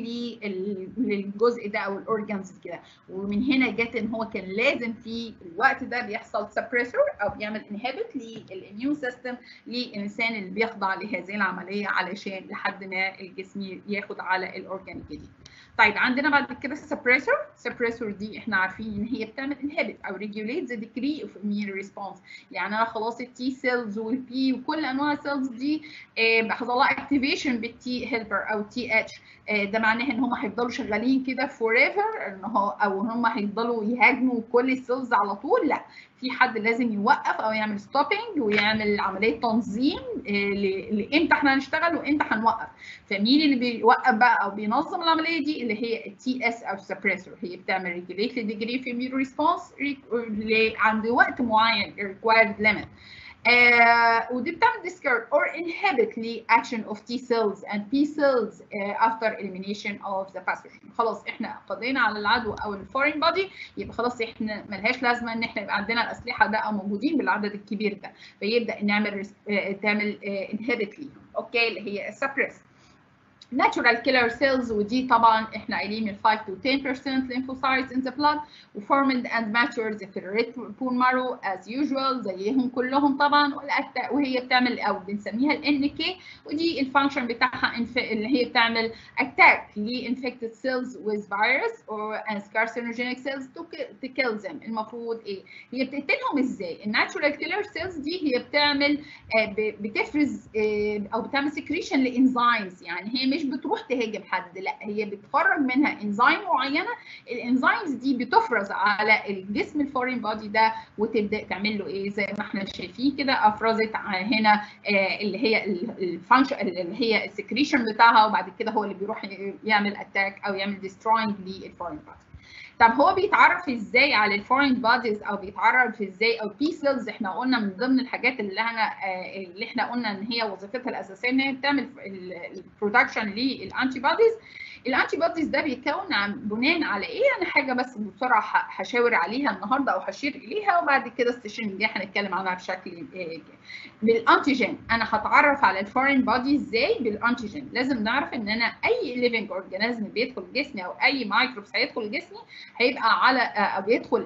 للجزء ده او الاورجنز كده ومن هنا جت ان هو كان لازم في الوقت ده بيحصل سبريسور او بيعمل انهبت للاميون سيستم للانسان اللي بيخضع لهذه العمليه علشان لحد ما الجسم ياخد على الاورجان الجديد. طيب عندنا بعد كده السبريسور السبريسور دي احنا عارفين ان هي بتعمل انهبت او ريجوليت ذا ديكري اوف immune ريسبونس يعني انا خلاص التي سيلز والبي وكل انواع السيلز دي آه حصل لها اكتيفيشن بالتي هيلبر او تي اتش آه ده معناه ان هم هيفضلوا شغالين كده فور ايفر ان هو او هم هيفضلوا يهاجموا كل السيلز على طول لا في حد لازم يوقف او يعمل ستوبنج ويعمل عمليه تنظيم لامتى احنا هنشتغل وامتى هنوقف فمين اللي بيوقف بقى او بينظم العمليه دي اللي هي التي اس او سبريسور هي بتعمل ريجوليت لديجري في immune ريسبونس عند وقت معين required limit Uh, ودي بتعمل discard or inhibit the action of T cells and B cells uh, after elimination of the pathogen. خلاص احنا قضينا على العدوى او الفورين بودي يبقى خلاص احنا ملهاش لازمه ان احنا يبقى عندنا الاسلحه ده او موجودين بالعدد الكبير ده فيبدا نعمل uh, تعمل uh, inhibit ليهم اوكي اللي هي السبريس. natural killer cells ودي طبعا احنا قايلين من 5 to 10% lymphocytes in the blood وformed and matured في الريد بون مارو as usual زيهم كلهم طبعا وهي بتعمل او بنسميها ال NK ودي الفانكشن بتاعها اللي هي بتعمل attack ل infected cells with virus or as carcinogenic cells to, to kill them المفروض ايه؟ هي بتقتلهم ازاي؟ الناتشورال كيلر سيلز دي هي بتعمل بتفرز او بتعمل سكريشن لانزيمز يعني هي مش مش بتروح تهاجم حد لا هي بتخرج منها انزيم معينه الانزيمز دي بتفرز على الجسم الفورين بودي ده وتبدا تعمل له ايه زي ما احنا شايفين كده افرزت هنا اللي هي الفانكشن اللي هي السكريشن بتاعها وبعد كده هو اللي بيروح يعمل اتاك او يعمل ديستروينج للفورين بودي طب هو بيتعرف ازاي على الفورين بوديز او بيتعرف ازاي او بي سيلز احنا قلنا من ضمن الحاجات اللي احنا اللي احنا قلنا ان هي وظيفتها الاساسيه ان هي بتعمل البرودكشن للانتي بوديز الانتي بوديز ده بيتكون عن بناء على ايه انا حاجه بس بسرعه هشاور عليها النهارده او هشير اليها وبعد كده السيشن الجاي هنتكلم عنها بشكل بالانتيجين انا هتعرف على الفورين بودي ازاي بالانتيجين لازم نعرف ان انا اي ليفنج اورجانيزم بيدخل جسمي او اي مايكروبس هيدخل جسمي هيبقى على او بيدخل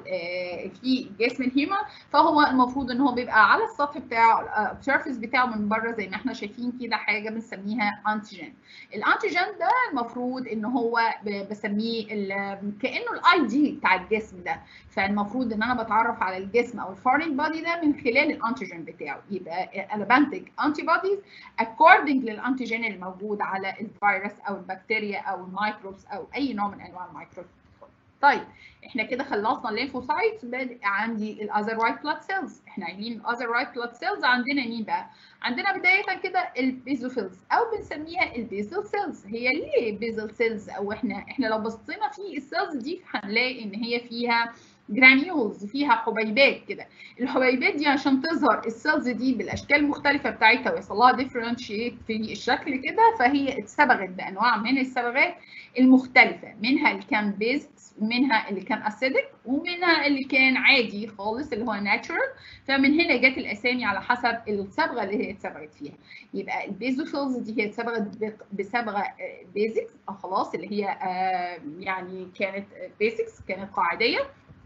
في جسم الهيومن فهو المفروض ان هو بيبقى على السطح بتاعه السيرفيس بتاعه من بره زي ما احنا شايفين كده حاجه بنسميها انتيجين الانتيجين ده المفروض ان هو بسميه كانه الاي دي بتاع الجسم ده فالمفروض ان انا بتعرف على الجسم او الفورين بودي ده من خلال الانتيجين بتاعه يبقى انا بنتج انتي بوديز اكوردنج للانتيجين الموجود على الفيروس او البكتيريا او الميكروبس او اي نوع من انواع الميكروبس طيب احنا كده خلصنا الليمفوسايتس بادئ عندي الاذر وايت بلاد سيلز احنا قايلين الاذر وايت بلاد سيلز عندنا مين بقى عندنا بدايه كده البيزوفيلز او بنسميها البيزل سيلز هي ليه بيزل سيلز او احنا احنا لو بصينا في السيلز دي هنلاقي ان هي فيها جرانيولز فيها حبيبات كده الحبيبات دي عشان تظهر السيلز دي بالاشكال المختلفه بتاعتها ويحصل لها ديفرنشيت في الشكل كده فهي اتسبغت بانواع من الصبغات المختلفه منها اللي كان بيزكس ومنها اللي كان اسيدك ومنها اللي كان عادي خالص اللي هو ناتشورال فمن هنا جت الاسامي على حسب الصبغه اللي هي اتسبغت فيها يبقى البيزوفيلز دي هي اتسبغت بصبغه بيزكس خلاص اللي هي يعني كانت بيزكس كانت قاعديه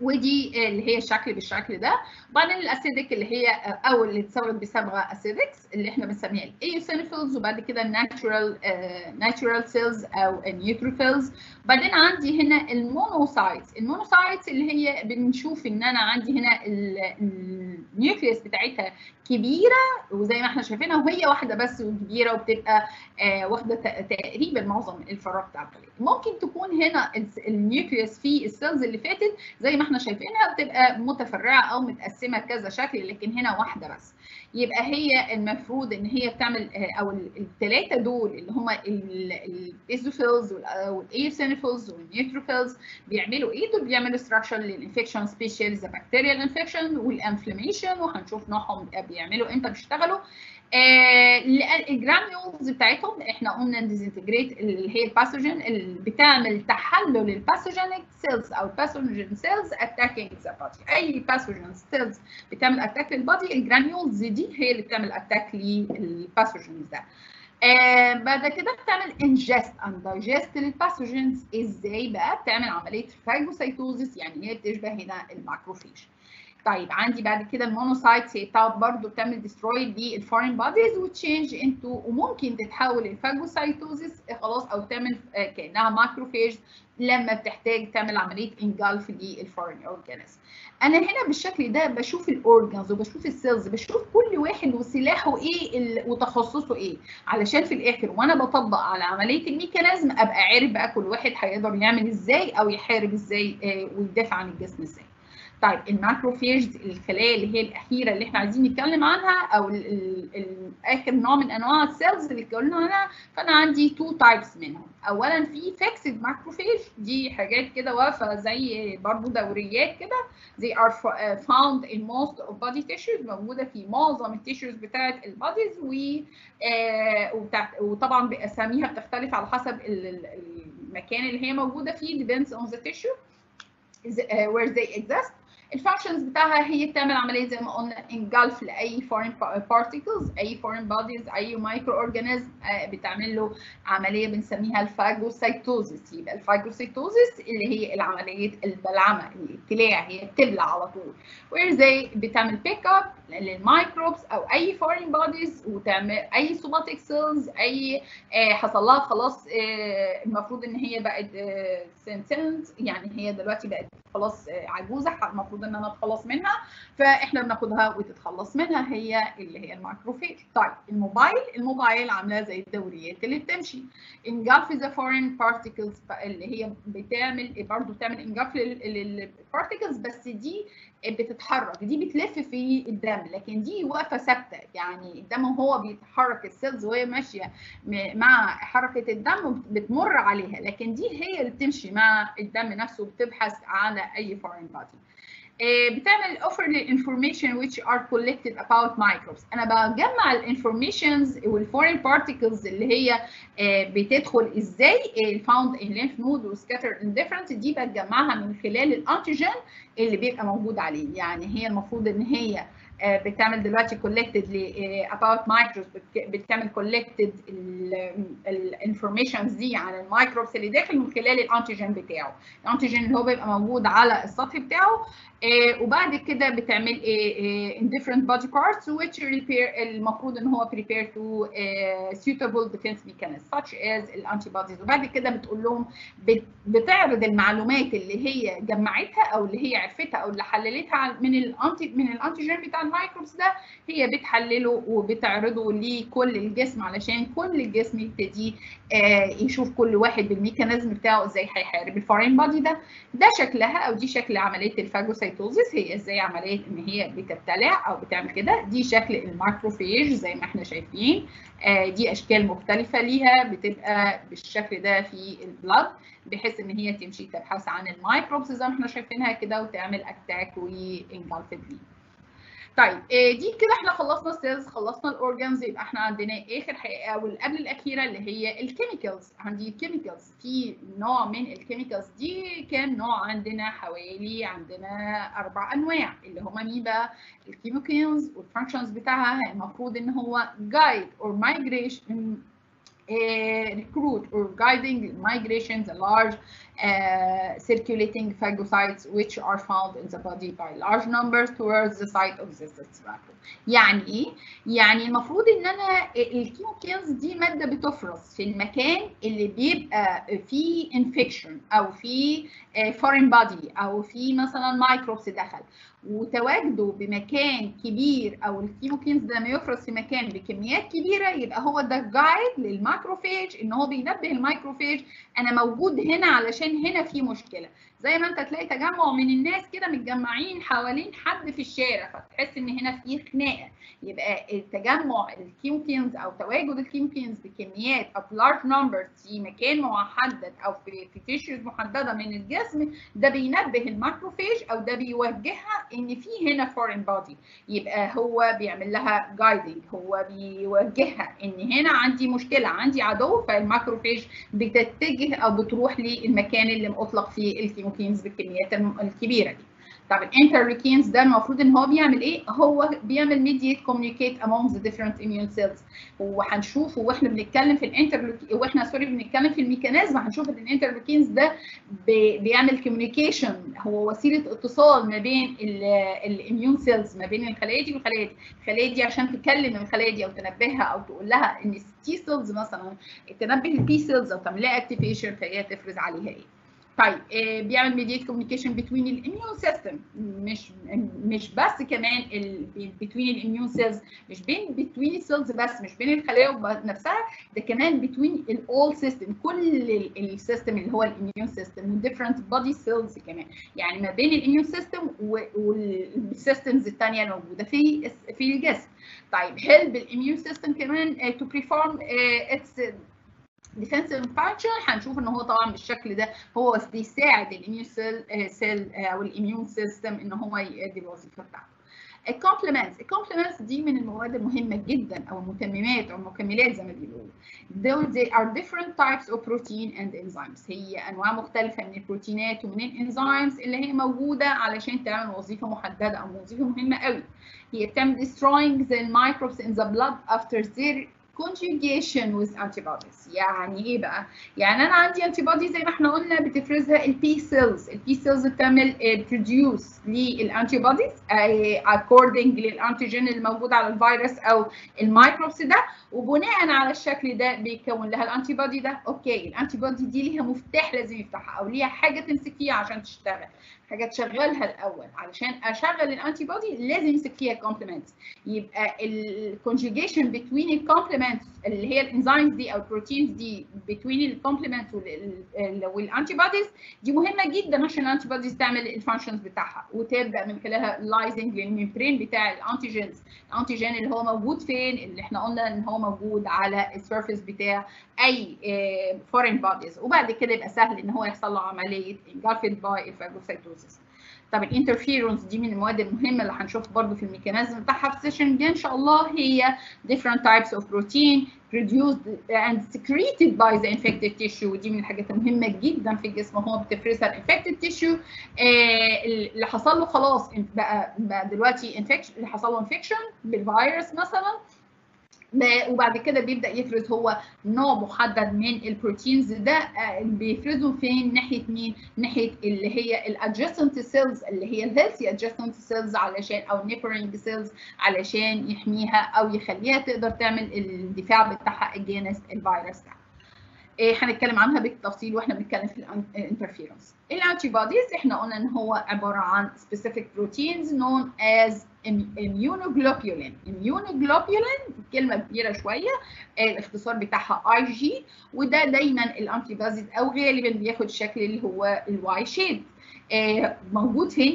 ودي اللي هي الشكل بالشكل ده وبعدين الاسيدك اللي هي او اللي اتسوت بصبغه اسيدكس اللي احنا بنسميها الايوسينوفيلز وبعد كده الناتشورال ناتشورال سيلز او النيوتروفيلز بعدين عندي هنا المونوسايتس المونوسايتس اللي هي بنشوف ان انا عندي هنا النيوكليوس بتاعتها كبيره وزي ما احنا شايفينها وهي واحده بس وكبيره وبتبقى آه واخده تقريبا معظم الفراغ بتاع الخليه ممكن تكون هنا النيوكليوس في السيلز اللي فاتت زي ما احنا شايفينها بتبقى متفرعه او متقسمه كذا شكل لكن هنا واحده بس يبقى هي المفروض ان هي بتعمل او الثلاثه دول اللي هم الايزوفيلز والايوسينوفيلز والنيوتروفيلز بيعملوا ايه دول بيعملوا ستراكشر للانفكشن سبيشال ذا بكتيريال انفكشن والانفلاميشن وهنشوف نوعهم بيعملوا امتى بيشتغلوا آه الجرانيولز بتاعتهم احنا قلنا ديزنتجريت اللي هي الباثوجين اللي بتعمل تحلل الباثوجينيك سيلز او الباثوجين سيلز اتاكينج ذا بادي اي باثوجين سيلز بتعمل اتاك للبادي الجرانيولز دي هي اللي بتعمل اتاك للباثوجينز ده آه بعد كده بتعمل انجست اند دايجست للباثوجينز ازاي بقى بتعمل عمليه فاجوسيتوزيس يعني هي بتشبه هنا الماكروفيج طيب عندي بعد كده المونوسايتس هي بتاعت برضه بتعمل ديستروي للفورين بوديز وتشينج انتو وممكن تتحول الفاجوسايتوزيس خلاص او تعمل كانها ماكروفيج لما بتحتاج تعمل عمليه انجلف للفورين اورجانيزم انا هنا بالشكل ده بشوف الاورجانز وبشوف السيلز بشوف كل واحد وسلاحه ايه وتخصصه ايه علشان في الاخر وانا بطبق على عمليه الميكانيزم ابقى عارف بقى كل واحد هيقدر يعمل ازاي او يحارب ازاي ويدافع عن الجسم ازاي طيب الماكروفيجز الخلايا اللي هي الاخيره اللي احنا عايزين نتكلم عنها او ال ال ال اخر نوع من انواع السيلز اللي اتكلمنا عنها فانا عندي تو تايبس منهم اولا في فيكسد ماكروفيج دي حاجات كده واقفه زي برضو دوريات كده زي ار فاوند ان موست اوف بادي تيشوز موجوده في معظم التيشوز بتاعه الباديز و وطبعا باساميها بتختلف على حسب المكان اللي هي موجوده فيه depends on the tissue where they exist الفانكشنز بتاعها هي بتعمل عمليه زي ما قلنا انجلف لاي فورين بارتيكلز اي فورين بوديز اي مايكرو اورجانيزم بتعمل له عمليه بنسميها الفاجوسيتوزيس يبقى الفاجوسيتوزيس اللي هي عمليه البلعمه الابتلاع هي بتبلع على طول وير زي بتعمل بيك اب للميكروبس او اي فورين بوديز وتعمل اي سوماتيك سيلز اي حصل لها خلاص المفروض ان هي بقت سنسنت يعني هي دلوقتي بقت خلاص عجوزه المفروض ان انا اتخلص منها فاحنا بناخدها وتتخلص منها هي اللي هي المايكروفيج طيب الموبايل الموبايل عامله زي الدوريات اللي بتمشي انجلف ذا فورين بارتيكلز اللي هي بتعمل برضه بتعمل انجلف للبارتيكلز بس دي بتتحرك دي بتلف في الدم لكن دي واقفه ثابته يعني الدم وهو بيتحرك السيلز وهي ماشيه مع حركه الدم بتمر عليها لكن دي هي اللي بتمشي مع الدم نفسه وبتبحث على اي foreign body بتعمل offer للانفورميشن which are collected about microbes انا بجمع الانفورميشنز والفورين بارتيكلز اللي هي بتدخل ازاي found in lymph node وسكاتر in different دي بتجمعها من خلال الانتيجين اللي بيبقى موجود عليه يعني هي المفروض ان هي بتعمل دلوقتي collected ل about microbes بتعمل collected الانفورميشنز دي عن الميكروبس اللي داخل من خلال الانتيجين بتاعه الانتيجين اللي هو بيبقى موجود على السطح بتاعه وبعد كده بتعمل in different body parts which repair المفروض ان هو prepare to suitable defense mechanisms such as الانتيبوديز وبعد كده بتقول لهم بتعرض المعلومات اللي هي جمعتها او اللي هي عرفتها او اللي حللتها من الانتي من الانتيجين بتاع الميكروبس ده هي بتحلله وبتعرضه لكل الجسم علشان كل الجسم يبتدي يشوف كل واحد بالميكانيزم بتاعه ازاي هيحارب الفورين بادي ده ده شكلها او دي شكل عمليه الفاجوسيتوزيس هي ازاي عمليه ان هي بتبتلع او بتعمل كده دي شكل الماكروفيج زي ما احنا شايفين دي اشكال مختلفه ليها بتبقى بالشكل ده في البلاد بحيث ان هي تمشي تبحث عن الميكروبس زي ما احنا شايفينها كده وتعمل اتاك وانجلف بيه طيب دي كده احنا خلصنا السيلز خلصنا الاورجانز يبقى احنا عندنا اخر حقيقه واللي قبل الاخيره اللي هي الكيميكالز عندي الكيميكالز في نوع من الكيميكالز دي كام نوع عندنا حوالي عندنا اربع انواع اللي هما مين بقى الكيميكالز والفانكشنز بتاعها المفروض ان هو جايد اور مايجريشن recruit or guiding migration the large uh, circulating phagocytes which are found in the body by large numbers towards the site of the tobacco. يعني ايه؟ يعني المفروض ان انا الكيموكينز دي ماده بتفرز في المكان اللي بيبقى فيه انفكشن او فيه فورين بادي او فيه مثلا مايكروبس دخل وتواجده بمكان كبير او الكيموكينز ده لما يفرز في مكان بكميات كبيره يبقى هو ده جايد للماكروفيج ان هو بينبه المايكروفيج انا موجود هنا علشان هنا في مشكله زي ما انت تلاقي تجمع من الناس كده متجمعين حوالين حد في الشارع فتحس ان هنا في خناقه يبقى التجمع الكيموكينز او تواجد الكيموكينز بكميات of large numbers في مكان محدد او في في تيشوز محدده من الجسم ده بينبه الماكروفيج او ده بيوجهها ان في هنا فورين بودي يبقى هو بيعمل لها جايدنج هو بيوجهها ان هنا عندي مشكله عندي عدو فالماكروفيج بتتجه او بتروح للمكان اللي مطلق فيه الكيموكينز بالكميات الكبيره دي طب الانترلوكينز ده المفروض ان هو بيعمل ايه؟ هو بيعمل ميديت كوميونيكيت among the different immune cells وهنشوف واحنا بنتكلم في الانترلوكين واحنا سوري بنتكلم في الميكانيزم هنشوف ان الانترلوكينز ده بيعمل كوميونيكيشن هو وسيله اتصال ما بين الاميون سيلز ما بين الخلايا دي والخلايا دي، الخلايا دي عشان تكلم الخلايا دي او تنبهها او تقول لها ان التي سيلز مثلا تنبه البي سيلز او تعمل لها اكتيفيشن فهي تفرز عليها ايه. طيب آه بيعمل ميديت كوميونيكيشن بتوين الاميون سيستم مش مش بس كمان بتوين الاميون سيلز مش بين بتوين السيلز بس مش بين الخلايا نفسها ده كمان بتوين الاول سيستم كل السيستم اللي هو الاميون سيستم وديفرنت بودي سيلز كمان يعني ما بين الاميون سيستم والسيستمز الثانيه الموجوده في في الجسم طيب هيلب الاميون سيستم كمان تو بريفورم اتس ديفنسيف فانكشن هنشوف ان هو طبعا بالشكل ده هو بيساعد الاميون سيل سيل او الاميون سيستم ان هو يؤدي الوظيفه بتاعته. الكومبلمنتس الكومبلمنتس دي من المواد المهمه جدا او المكملات او المكملات زي ما بيقولوا دول they are different types of protein and enzymes هي انواع مختلفه من البروتينات ومن الانزيمز اللي هي موجوده علشان تعمل وظيفه محدده او وظيفه مهمه قوي هي بتعمل destroying the microbes in the blood after their conjugation with antibodies يعني ايه بقى؟ يعني انا عندي انتي بودي زي ما احنا قلنا بتفرزها البي سيلز، البي سيلز بتعمل بروديوس للانتي بوديز according للانتيجين اللي موجود على الفيروس او الميكروبس ده وبناء على الشكل ده بيكون لها الانتي بودي ده اوكي الانتي بودي دي ليها مفتاح لازم يفتحها او ليها حاجه تمسك فيها عشان تشتغل حاجه تشغلها الاول علشان اشغل الانتي بودي لازم يمسك فيها كومبلمنتس يبقى الكونجيجيشن بتوين الكومبلمنتس اللي هي الانزيمز دي او البروتينز دي بتوين الكومبلمنتس والانتي بوديز دي مهمه جدا عشان الانتي بوديز تعمل الفانكشنز بتاعها وتبدا من خلالها لايزنج للممبرين بتاع الانتيجينز الانتيجين اللي هو موجود فين اللي احنا قلنا ان هو موجود على السيرفيس بتاع اي فورين بوديز وبعد كده يبقى سهل ان هو يحصل له عمليه انجلفد باي الفاجوسيتوزيس طب الانترفيرونس دي من المواد المهمه اللي هنشوف برضو في الميكانيزم بتاعها في السيشن دي ان شاء الله هي different types of protein produced and secreted by the infected tissue ودي من الحاجات المهمه جدا في الجسم هو بتفرزها الانفكتد تيشو اللي حصل له خلاص بقى, بقى دلوقتي انفكشن اللي حصل له انفكشن بالفيروس مثلا وبعد كده بيبدا يفرز هو نوع محدد من البروتينز ده بيفرزوا فين ناحيه مين ناحيه اللي هي الادجستنت سيلز اللي هي الهيلثي ادجستنت سيلز علشان او نيبرنج سيلز علشان يحميها او يخليها تقدر تعمل الدفاع بتاعها اجينست الفيروس ده إيه هنتكلم عنها بالتفصيل واحنا بنتكلم في الانترفيرنس الانتي بوديز احنا قلنا ان هو عباره عن specific proteins known as immunoglobulin immunoglobulin كلمه كبيره شويه الاختصار بتاعها اي جي وده دايما الانتي بوديز او غالبا بياخد الشكل اللي هو الواي شيد موجود فين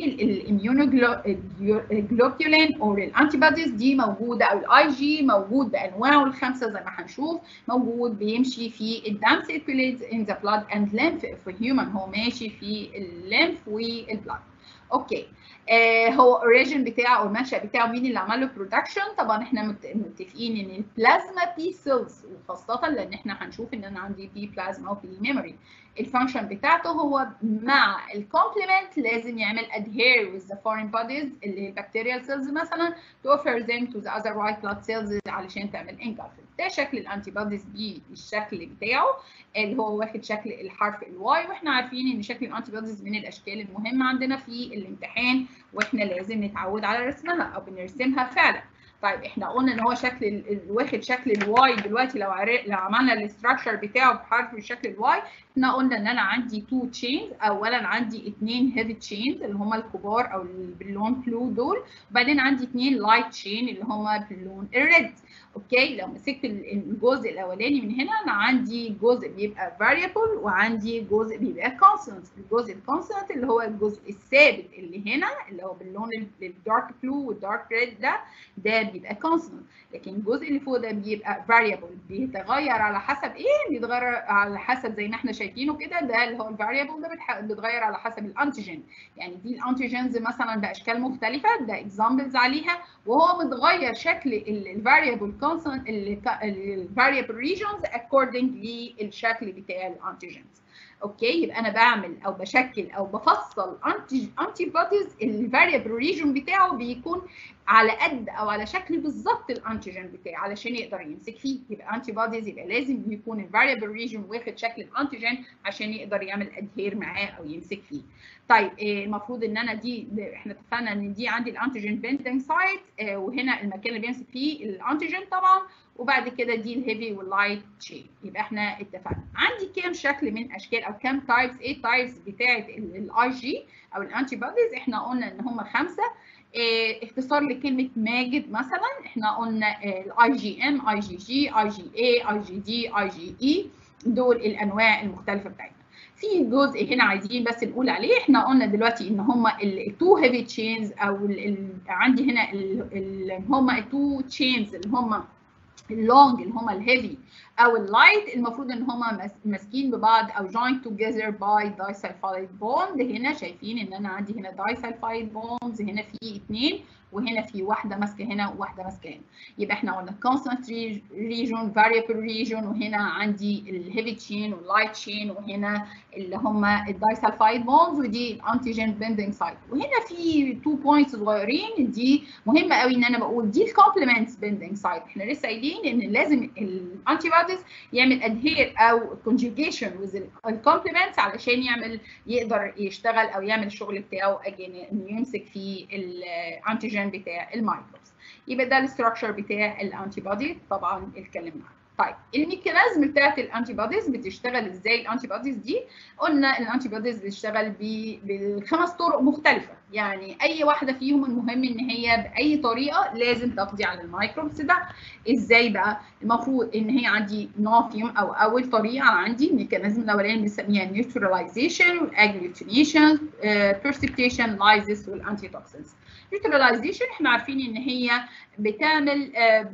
الاميونوجلوبولين او الانتي بوديز دي موجوده او الاي جي موجود بانواعه الخمسه زي ما هنشوف موجود بيمشي في الدم سيركوليتس ان ذا بلاد اند ليمف في هيومن هو ماشي في الليمف والبلاد اوكي آه هو اوريجن بتاعه او المنشا بتاعه مين اللي عمل له برودكشن طبعا احنا متفقين ان البلازما بي سيلز وخاصه لان احنا هنشوف ان انا عندي بي بلازما وبي ميموري الفانكشن بتاعته هو مع الكومبلمنت لازم يعمل adhere with the foreign bodies اللي هي البكتيريال سيلز مثلا to offer them to the other white blood cells علشان تعمل engulfing ده شكل الانتي بوديز بالشكل بتاعه اللي هو واخد شكل الحرف الواي واحنا عارفين ان شكل الانتي بوديز من الاشكال المهمه عندنا في الامتحان واحنا لازم نتعود على رسمها او بنرسمها فعلا طيب احنا قلنا ان هو شكل واخد شكل الواي دلوقتي لو عرق لو عملنا الاستراكشر بتاعه بحرف شكل الواي احنا قلنا ان انا عندي تو تشينز اولا عندي اثنين هيفي تشينز اللي هم الكبار او باللون بلو دول وبعدين عندي اثنين لايت تشين اللي هم باللون الريد اوكي لو مسكت الجزء الاولاني من هنا انا عندي جزء بيبقى variable وعندي جزء بيبقى constant الجزء الكونستنت اللي هو الجزء الثابت اللي هنا اللي هو باللون الدارك بلو والدارك ريد ده ده بيبقى constant لكن الجزء اللي فوق ده بيبقى variable بيتغير على حسب ايه بيتغير على حسب زي ما احنا شايفينه كده ده اللي هو الفاريبل ده بيتغير على حسب الانتيجين يعني دي الانتيجينز مثلا باشكال مختلفه ده اكزامبلز عليها وهو متغير شكل الفاريبل كونستنت الفاريبل ريجنز اكوردنج للشكل بتاع الانتيجينز اوكي يبقى انا بعمل او بشكل او بفصل انتي انتي بوديز الفاريبل ريجن بتاعه بيكون على قد او على شكل بالظبط الانتيجين بتاعي علشان يقدر يمسك فيه يبقى انتي بوديز يبقى لازم يكون الفاريبل ريجن واخد شكل الانتيجين عشان يقدر يعمل ادهير معاه او يمسك فيه طيب المفروض ان انا دي احنا اتفقنا ان دي عندي الانتيجين بيندنج سايت وهنا المكان اللي بيمسك فيه الانتيجين طبعا وبعد كده دي الهيفي واللايت تشين يبقى احنا اتفقنا عندي كام شكل من اشكال او كام تايبس ايه تايبس بتاعه الاي جي او الانتي بوديز احنا قلنا ان هم خمسه اه اختصار لكلمه ماجد مثلا احنا قلنا الاي جي ام اي جي جي اي جي اي اي جي دي اي جي اي دول الانواع المختلفه بتاعتنا في جزء هنا عايزين بس نقول عليه احنا قلنا دلوقتي ان هم التو هيفي تشينز او ال ال عندي هنا ال هم التو تشينز اللي هم اللونج اللي هم الهيفي او اللايت المفروض ان هم ماسكين ببعض او joined together by disulfide bond هنا شايفين ان انا عندي هنا disulfide bonds هنا في اثنين وهنا في واحده ماسكه هنا وواحده ماسكه هنا يبقى احنا قلنا constant region variable region وهنا عندي الهيفي تشين واللايت تشين وهنا اللي هم الدايسلفايد بونز ودي الانتيجين بيندنج سايت وهنا في تو بوينتس صغيرين دي مهمه قوي ان انا بقول دي الكومبلمنتس بيندنج سايت احنا لسه قايلين ان لازم الانتي بوديز يعمل ادهير او كونجوجيشن وذ الكومبلمنتس علشان يعمل يقدر يشتغل او يعمل الشغل بتاعه اجين انه يمسك في الانتيجين بتاع المايكروبس يبقى ده الاستراكشر بتاع الانتي بودي طبعا اتكلمنا عنه طيب الميكانيزم بتاعت الانتي بوديز بتشتغل ازاي الانتي بوديز دي قلنا الانتي بوديز بتشتغل بخمس طرق مختلفه يعني اي واحده فيهم المهم ان هي باي طريقه لازم تقضي على الميكروبس ده ازاي بقى المفروض ان هي عندي نوع فيهم او اول طريقه عندي الميكانيزم الاولاني بنسميها نيوتراليزيشن والاجلوتينيشن بيرسبتيشن لايزس والانتي توكسينز نيوتراليزيشن احنا عارفين ان هي بتعمل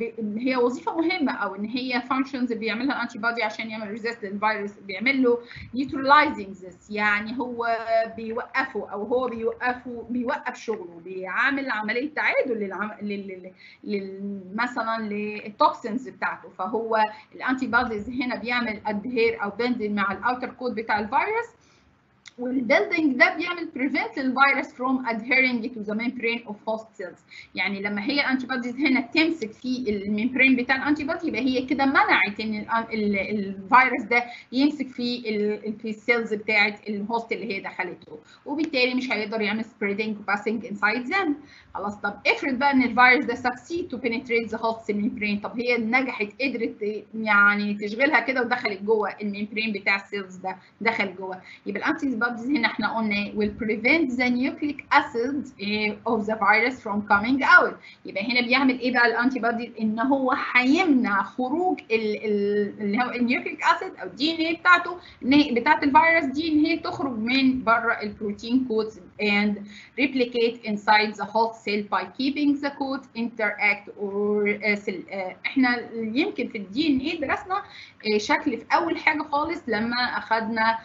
هي وظيفه مهمه او ان هي فانكشنز بيعملها الانتي بودي عشان يعمل ريزيست للفيروس بيعمل له نيوتراليزنج يعني هو بيوقفه او هو بيوقفه بيوقف شغله بيعمل عمليه تعادل للعم... لل... لل... مثلا للتوكسينز بتاعته فهو الانتي بوديز هنا بيعمل ادهير او بند مع الاوتر كود بتاع الفيروس والبيلدنج ده بيعمل prevent الفيروس from adhering to the membrane of host cells يعني لما هي الانتي بوديز هنا تمسك في الممبرين بتاع الانتي بودي يبقى هي كده منعت ان الفيروس ده يمسك في في السيلز بتاعه الهوست اللي هي دخلته وبالتالي مش هيقدر يعمل spreading passing inside them خلاص طب افرض بقى ان الفيروس ده succeed to penetrate the host membrane طب هي نجحت قدرت يعني تشغلها كده ودخلت جوه الممبرين بتاع السيلز ده دخل جوه يبقى الانتي بوديز هنا احنا قلنا will prevent the nucleic acid of the virus from coming out يبقى هنا بيعمل ايه بقى الانتي بوديز ان هو هيمنع خروج اللي هو النيوكليك اسيد او الدي ان اي بتاعته ان هي بتاعت الفيروس دي ان هي تخرج من بره البروتين كودز and replicate inside the host cell by keeping the code interact or cell. احنا يمكن في الدي ان اي درسنا شكل في اول حاجه خالص لما اخذنا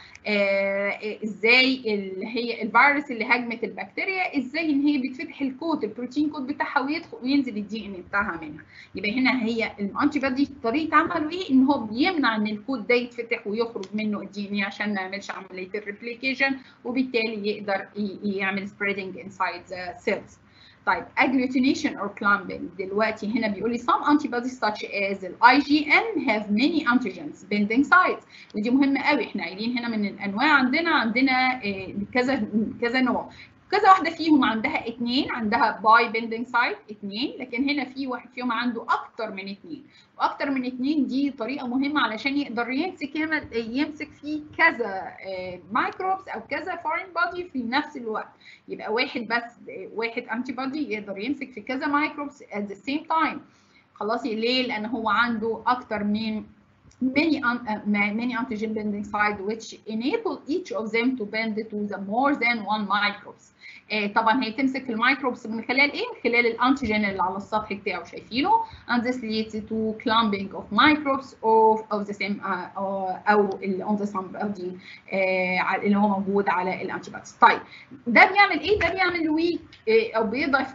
ازاي اللي هي الفيروس اللي هاجمت البكتيريا ازاي ان هي بتفتح الكود البروتين كود بتاعها ويدخل وينزل الدي ان اي بتاعها منها يبقى هنا هي الانتي بودي طريقه عمله ايه ان هو بيمنع ان الكود ده يتفتح ويخرج منه الدي ان اي عشان ما يعملش عمليه الريبليكيشن وبالتالي يقدر يعمل spreading inside the cells طيب agglutination or clumping دلوقتي هنا بيقول لي some antibodies such as ال IgM have many antigens binding sites ودي مهمه قوي احنا قايلين هنا من الانواع عندنا عندنا كذا كذا نوع كذا واحده فيهم عندها اثنين عندها باي بيندنج سايت اثنين لكن هنا في واحد فيهم عنده اكتر من اثنين واكتر من اثنين دي طريقه مهمه علشان يقدر يمسك يمسك فيه كذا مايكروبس او كذا فورين بودي في نفس الوقت يبقى واحد بس واحد انتي بودي يقدر يمسك في كذا مايكروبس at the same time خلاص ليه لان هو عنده اكتر من many uh, many antigen binding site which enable each of them to bend to the more than one microbes. آه طبعا هي تمسك الميكروبس من خلال ايه؟ من خلال الانتيجين اللي على السطح بتاعه شايفينه and this leads to clumping of microbes of, of the same uh, او on the same body uh, اللي هو موجود على الانتيبوديز. طيب ده بيعمل ايه؟ ده بيعمل ويك او بيضعف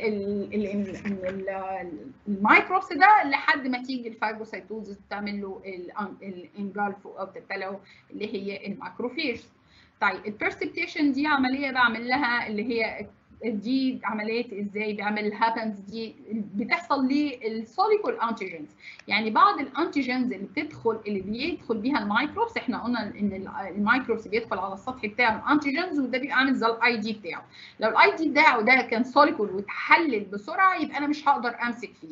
الميكروبس ده لحد ما تيجي الفاجوسيتوزس بتعمل له الانجلف او تبتلعه اللي هي الماكروفيج. طيب البرسبتيشن دي عمليه بعمل لها اللي هي دي عمليه ازاي بيعمل هابنز دي بتحصل للسوليكول انتيجنز يعني بعض الانتيجنز اللي بتدخل اللي بيدخل بيها الميكروبس احنا قلنا ان الميكروبس بيدخل على السطح بتاعه الانتيجنز وده بيبقى عامل زي الاي دي بتاعه لو الاي دي بتاعه ده كان سوليكول وتحلل بسرعه يبقى انا مش هقدر امسك فيه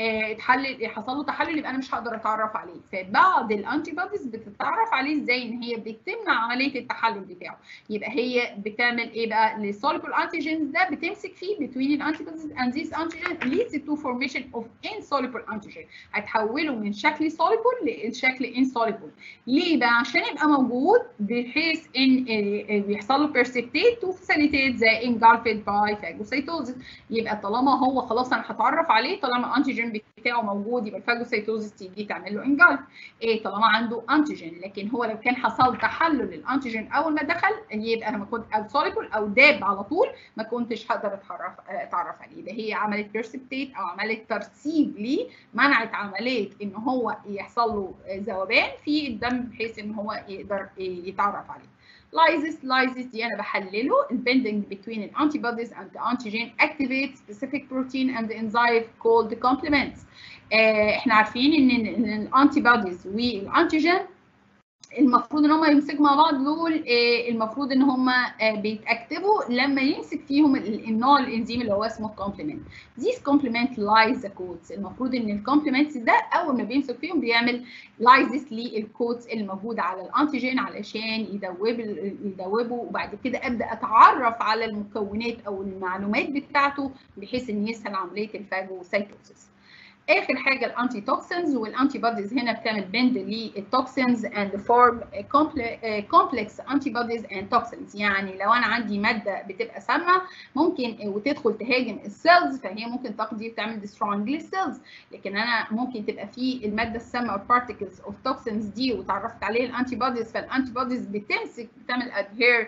اتحلل حصل له تحلل يبقى انا مش هقدر اتعرف عليه فبعض الانتي بوديز بتتعرف عليه ازاي ان هي بتمنع عمليه التحلل بتاعه يبقى هي بتعمل ايه بقى للسوليبل انتيجينز ده بتمسك فيه between الانتيبوديز and this antigen leads to formation of insoluble antigen هتحوله من شكل soluble لشكل insoluble ليه بقى عشان يبقى موجود بحيث ان بيحصل له precipitate to facilitate the engulfed by phagocytosis يبقى طالما هو خلاص انا هتعرف عليه طالما الانتيجين بتاعه موجود يبقى الفاجوسيتوزس تيجي تعمل له انجلف ايه طالما عنده انتيجين لكن هو لو كان حصل تحلل للانتيجين اول ما دخل يبقى انا ما كنت او سوليبل او داب على طول ما كنتش هقدر اتعرف اتعرف عليه يبقى هي عملت بيرسبتيت او عملت ترسيب ليه منعت عمليه ان هو يحصل له ذوبان في الدم بحيث ان هو يقدر يتعرف عليه lysis lysis دي انا بحلله البندنج between الانتيبوديز and the antigen activate specific protein and the enzyme called complements آه احنا عارفين ان الانتيبوديز والانتيجين المفروض ان هم يمسكوا مع بعض دول آه المفروض ان هم آه بيتاكتفوا لما يمسك فيهم النوع الانزيم اللي هو اسمه الكومبلمنت these complement lyse the codes المفروض ان الكومبلمنتس ده اول ما بيمسك فيهم بيعمل لايزس للكودز اللي موجوده على الانتيجين علشان يدوب يدوبه وبعد كده ابدا اتعرف على المكونات او المعلومات بتاعته بحيث ان يسهل عمليه الفاجوسيتوسيس اخر حاجه الانتي توكسينز والانتي بوديز هنا بتعمل بند للتوكسينز اند فورم كومبلكس انتي بوديز اند توكسينز يعني لو انا عندي ماده بتبقى سامه ممكن وتدخل تهاجم السيلز فهي ممكن تقضي تعمل ديسترونج للسيلز لكن انا ممكن تبقى في الماده السامه او بارتكلز اوف توكسينز دي وتعرفت عليه الانتي بوديز فالانتي بوديز بتمسك بتعمل ادهير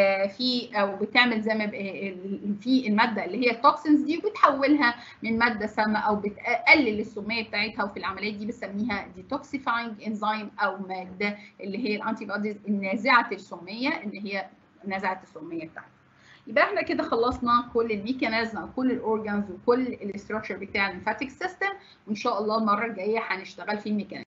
في او بتعمل زي ما في الماده اللي هي التوكسينز دي وبتحولها من ماده سامه او بتقلل بتقلل السميه بتاعتها وفي العمليات دي بنسميها ديتوكسيفاينج انزيم او ماده اللي هي الانتي بوديز النازعه السميه اللي هي نازعه السميه بتاعتها يبقى احنا كده خلصنا كل الميكانيزم وكل الاورجانز وكل الاستراكشر بتاع الليمفاتيك سيستم وان شاء الله المره الجايه هنشتغل في الميكانيزم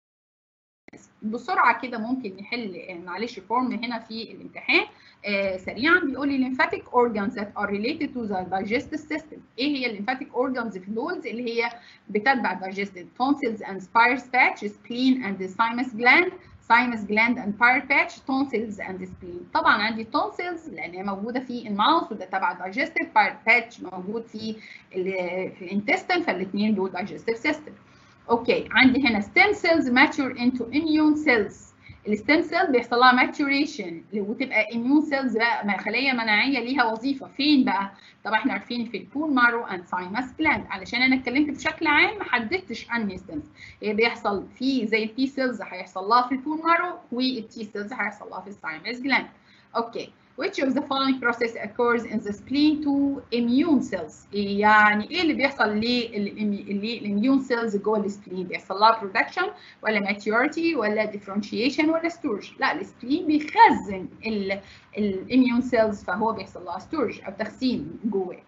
بسرعه كده ممكن نحل معلش فورم هنا في الامتحان آه سريعا بيقول لي lymphatic organs that are related to the digestive system ايه هي الليمفاتيك organs في دولز اللي هي بتتبع digestive tonsils and Peyer's patch spleen and the thymus gland thymus gland and Peyer's patch tonsils and spleen طبعا عندي tonsils لان هي موجوده في الماوس وده تبع digestive Peyer's patch موجود في في الانتستين فالاثنين دول digestive system اوكي عندي هنا stem cells mature into immune cells الستيم سيل بيحصل لها ماتوريشن وتبقى immune cells بقى خليه مناعيه ليها وظيفه فين بقى؟ طبعا احنا عارفين في البون مارو اند ثايمس جلاند علشان انا اتكلمت بشكل عام ما حددتش انهي ستيمز هي بيحصل في زي البي سيلز هيحصل لها في البون مارو والتي سيلز هيحصل لها في الثايمس جلاند اوكي which of the following process occurs in the spleen to immune cells يعني ايه اللي بيحصل للاميون سيلز جوه السبلين بيحصل لها production ولا maturity ولا differentiation ولا storage لا السبلين بيخزن الاميون سيلز فهو بيحصل لها storage او تخزين جواه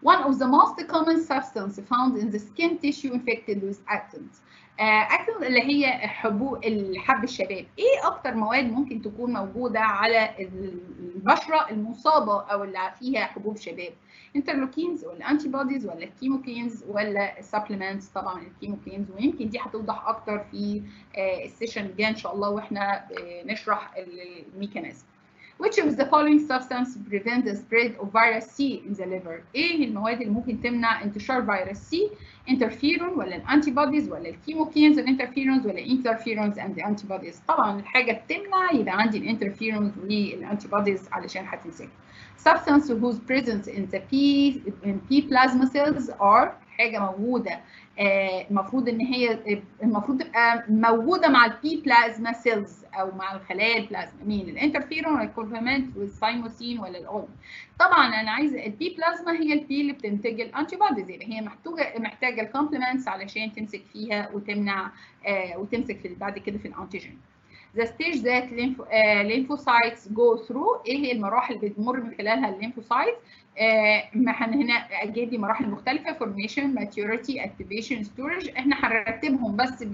one of the most common substance found in the skin tissue infected with actins اكتن اللي هي حبوب الحب الشباب ايه اكتر مواد ممكن تكون موجوده على البشره المصابه او اللي فيها حبوب شباب انترلوكينز ولا انتي بوديز ولا الكيموكينز ولا السبلمنتس طبعا الكيموكينز ويمكن دي هتوضح اكتر في السيشن الجاي ان شاء الله واحنا نشرح الميكانيزم Which of the following substance prevent the spread of virus C in the liver؟ ايه المواد اللي ممكن تمنع انتشار فيروس سي؟ انترفيرون ولا الانتي بوديز ولا الكيموكينز والانترفيرونز ولا انترفيرونز اند انتي بوديز؟ طبعا الحاجه بتمنع يبقى عندي الانترفيرونز والانتي بوديز علشان هتمسك. Substance whose presence in the P in P plasma cells are حاجه موجوده المفروض ان هي المفروض تبقى موجوده مع البي بلازما سيلز او مع الخلايا البلازما مين الانترفيرون ولا الكومبلمنت والسايموسين ولا الاول طبعا انا عايزه البي بلازما هي البي اللي بتنتج الانتي بوديز يبقى هي محتاجه محتاجه الكومبلمنتس علشان تمسك فيها وتمنع آه وتمسك في بعد كده في الانتيجين the stage that lymph, uh, lymphocytes go through ايه هي المراحل اللي بتمر من خلالها الليمفوسايت احنا هنا اجيب لي مراحل مختلفه formation maturity activation storage احنا هنرتبهم بس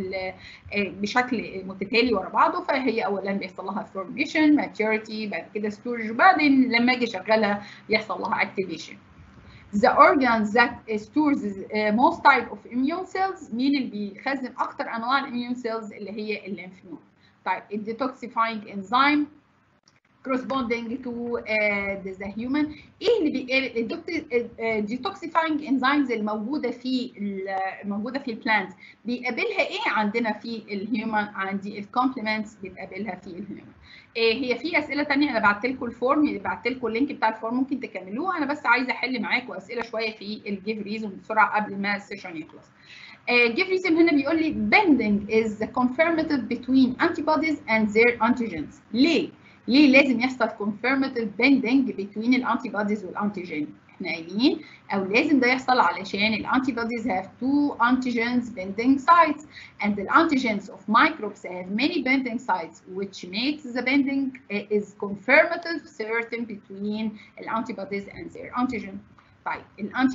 بشكل متتالي ورا بعضه فهي اولا بيحصل لها formation maturity بعد كده storage وبعدين لما اجي اشغلها بيحصل لها activation the organs that stores uh, most type of immune cells مين اللي بيخزن اكتر انواع الاميون سيلز اللي هي الليمف نود طيب الديتوكسيفاينج انزيم corresponding to uh, the, the human ايه اللي بي الديتوكسيفاينج انزيمز الموجوده في الموجوده في البلانت بيقابلها ايه عندنا في الهيومن عندي الكومبلمنتس بتقابلها في الهيومن إيه هي في اسئله ثانيه انا بعت لكم الفورم بعت لكم اللينك بتاع الفورم ممكن تكملوه انا بس عايزه احل معاكم اسئله شويه في الجيف ريزون بسرعه قبل ما السيشن يخلص جيف ريزون هنا بيقول لي bending is the confirmative between antibodies and their antigens ليه ليه لازم يحصل confirmative bending between الانتيبوديز والانتيجين احنا قايلين او لازم ده يحصل علشان الانتيبوديز have two antigens bending sites and the antigens of microbes have many bending sites which makes the bending is confirmative certain between الانتيبوديز and their antigen طيب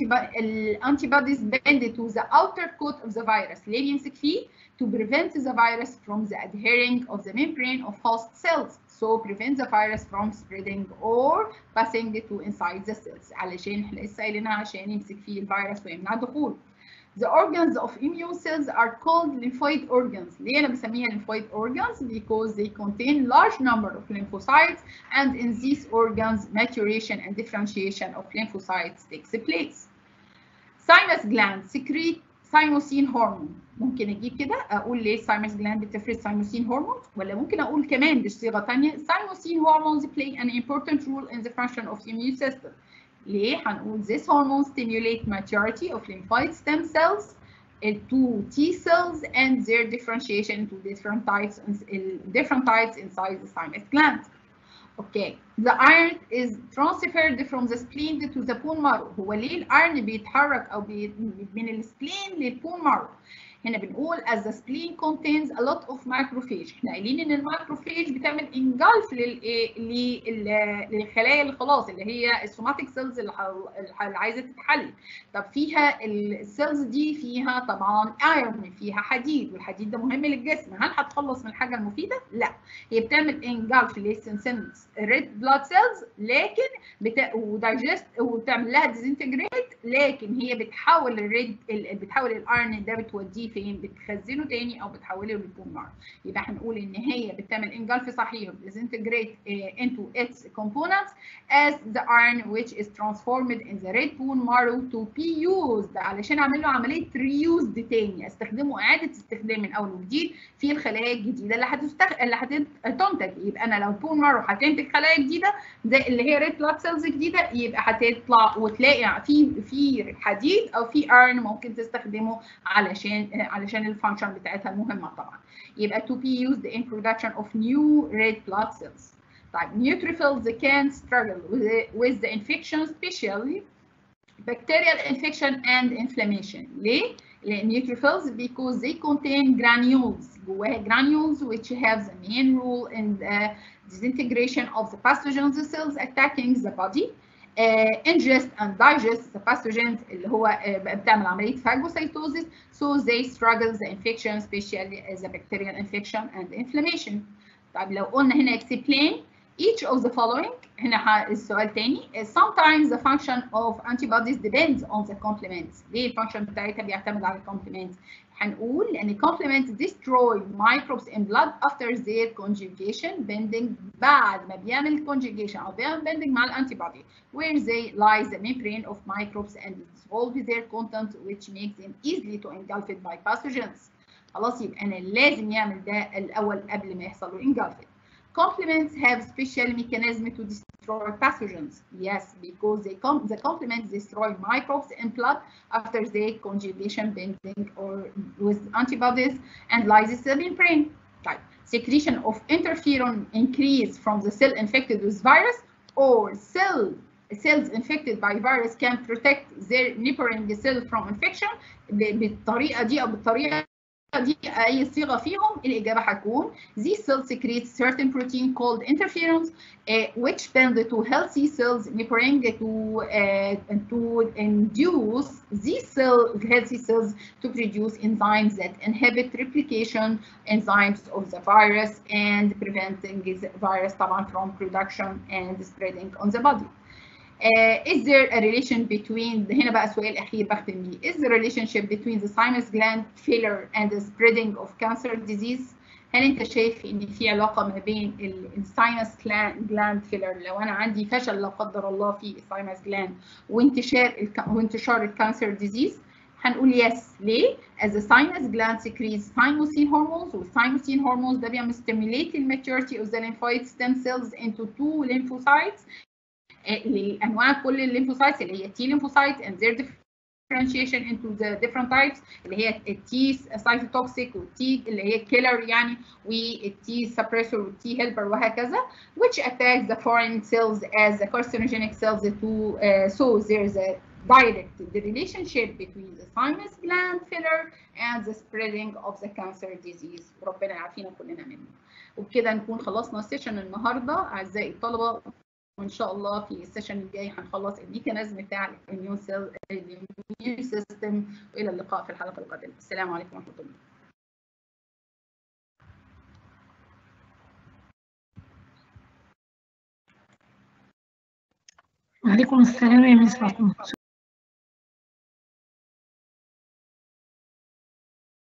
الانتيبوديز bend to the outer coat of the virus ليه بيمسك فيه to prevent the virus from the adhering of the membrane of host cells so prevent the virus from spreading or passing to inside the cells علشان احنا لسه قايلينها عشان يمسك فيه الفيروس ويمنع دخوله. The organs of immune cells are called lymphoid organs. ليه أنا بسميها lymphoid organs? Because they contain large number of lymphocytes and in these organs maturation and differentiation of lymphocytes takes place. Thymus gland secrete ثايموسين هرمون ممكن اجيب كده اقول ليه الثايموس جلاند بتفرز ثايموسين هرمون ولا ممكن اقول كمان بصيغه ثانيه ثايموسين hormones play an important role in the function of the immune system ليه هنقول this hormone stimulate maturity of lymphoid stem cells to T cells and their differentiation into different types different types inside the thymus gland Okay, the iron is transferred from the spleen to the bone marrow. هو ليه الايرن بيتحرك او بي من السبلين للبون مارو؟ هنا بنقول as the spleen contains a lot of macrophage. احنا قايلين ان الماكروفيج بتعمل انجلف للخلايا اللي خلاص اللي هي السوماتيك سيلز اللي عايزه تتحلل. طب فيها السيلز دي فيها طبعا ايرون فيها حديد والحديد ده مهم للجسم. هل هتخلص من الحاجه المفيده؟ لا. هي بتعمل انجلف للسنسنس ريد بلاد سيلز لكن بتا... ودايجست وبتعمل لها ديزنتجريت لكن هي بتحول الريد بتحول الايرون ده بتوديه فين؟ بتخزنه تاني او بتحوله للبون مارو. يبقى هنقول ان هي بتعمل انجلف صحيح disintegrate uh, into its components as the iron which is transformed in the red bone marrow to be used علشان اعمل له عمليه reused تاني استخدمه اعاده استخدام من اول وجديد في الخلايا الجديده اللي هتستخ... اللي هتنتج يبقى انا لو بون مارو هتنتج خلايا جديده زي اللي هي ريد بلاد سيلز جديده يبقى هتطلع وتلاقي في في حديد او في ايرون ممكن تستخدمه علشان علشان الفانكشن بتاعتها المهمه طبعا يبقى to be used in production of new red blood cells طيب neutrophils can struggle with the, with the infection especially bacterial infection and inflammation ليه؟ لأن neutrophils because they contain granules جواها granules which have the main role in the disintegration of the pathogens cells attacking the body uh, ingest and digest the pathogens اللي هو uh, بتعمل عمليه phagocytosis so they struggle the infection especially as a bacterial infection and inflammation طيب لو قلنا هنا explain each of the following هنا السؤال تاني sometimes the function of antibodies depends on the complements ليه الفانكشن بتاعتها بيعتمد على الكومبلمنت هنقول ان complements destroy microbes in blood after their conjugation bending بعد ما بيعمل conjugation او بيعمل bending مع الانتيبودي where they lie the membrane of microbes and dissolve their content which makes them easily to engulfed by pathogens خلاص يبقى انا لازم يعمل ده الاول قبل ما يحصل له engulfed complements have special mechanism to destroy pathogens. Yes, because they com the complements destroy microbes in blood after their conjugation bending or with antibodies and lysis the membrane. Type. Secretion of interferon increase from the cell infected with virus or cell cells infected by virus can protect their neighboring cell from infection بالطريقة دي أو بالطريقة دي اي صيغه فيهم الاجابه هتكون these cells secrete certain protein called interferons uh, which bend to healthy cells neighboring to uh, to induce these cell healthy cells to produce enzymes that inhibit replication enzymes of the virus and preventing the virus طبعا from production and spreading on the body. Uh, is there a relation between هنا بقى سؤال اخير بختم بيه is the relationship between the thymus gland failure and the spreading of cancer disease هل انت شايف ان في علاقه ما بين الثايمس جلاند فيلر لو انا عندي فشل لا قدر الله في الثايمس جلاند وانتشار وانتشار الكانسر ديزيز هنقول يس ليه؟ as the thymus gland secretes thymosin hormones والthymosin hormones ده بيعمل stimulate the maturity of the lymphoid stem cells into two lymphocytes لانواع كل الليمفوسايتس اللي هي تي lymphocytes and their differentiation into the different types اللي هي التي سايتوتوكسيك والتي اللي هي كيلر يعني والتي سبريسور والتي هيلبر وهكذا which attack the foreign cells as the carcinogenic cells to uh, so there's a direct the relationship between the thymus gland filler and the spreading of the cancer disease ربنا يعافينا كلنا منه وبكده نكون خلصنا السيشن النهارده اعزائي الطلبه وان شاء الله في السيشن الجاي هنخلص الميكانيزم بتاع الاميون سيل الاميون سيستم والى اللقاء في الحلقه القادمه السلام عليكم ورحمه الله وعليكم السلام يا مس فاطمه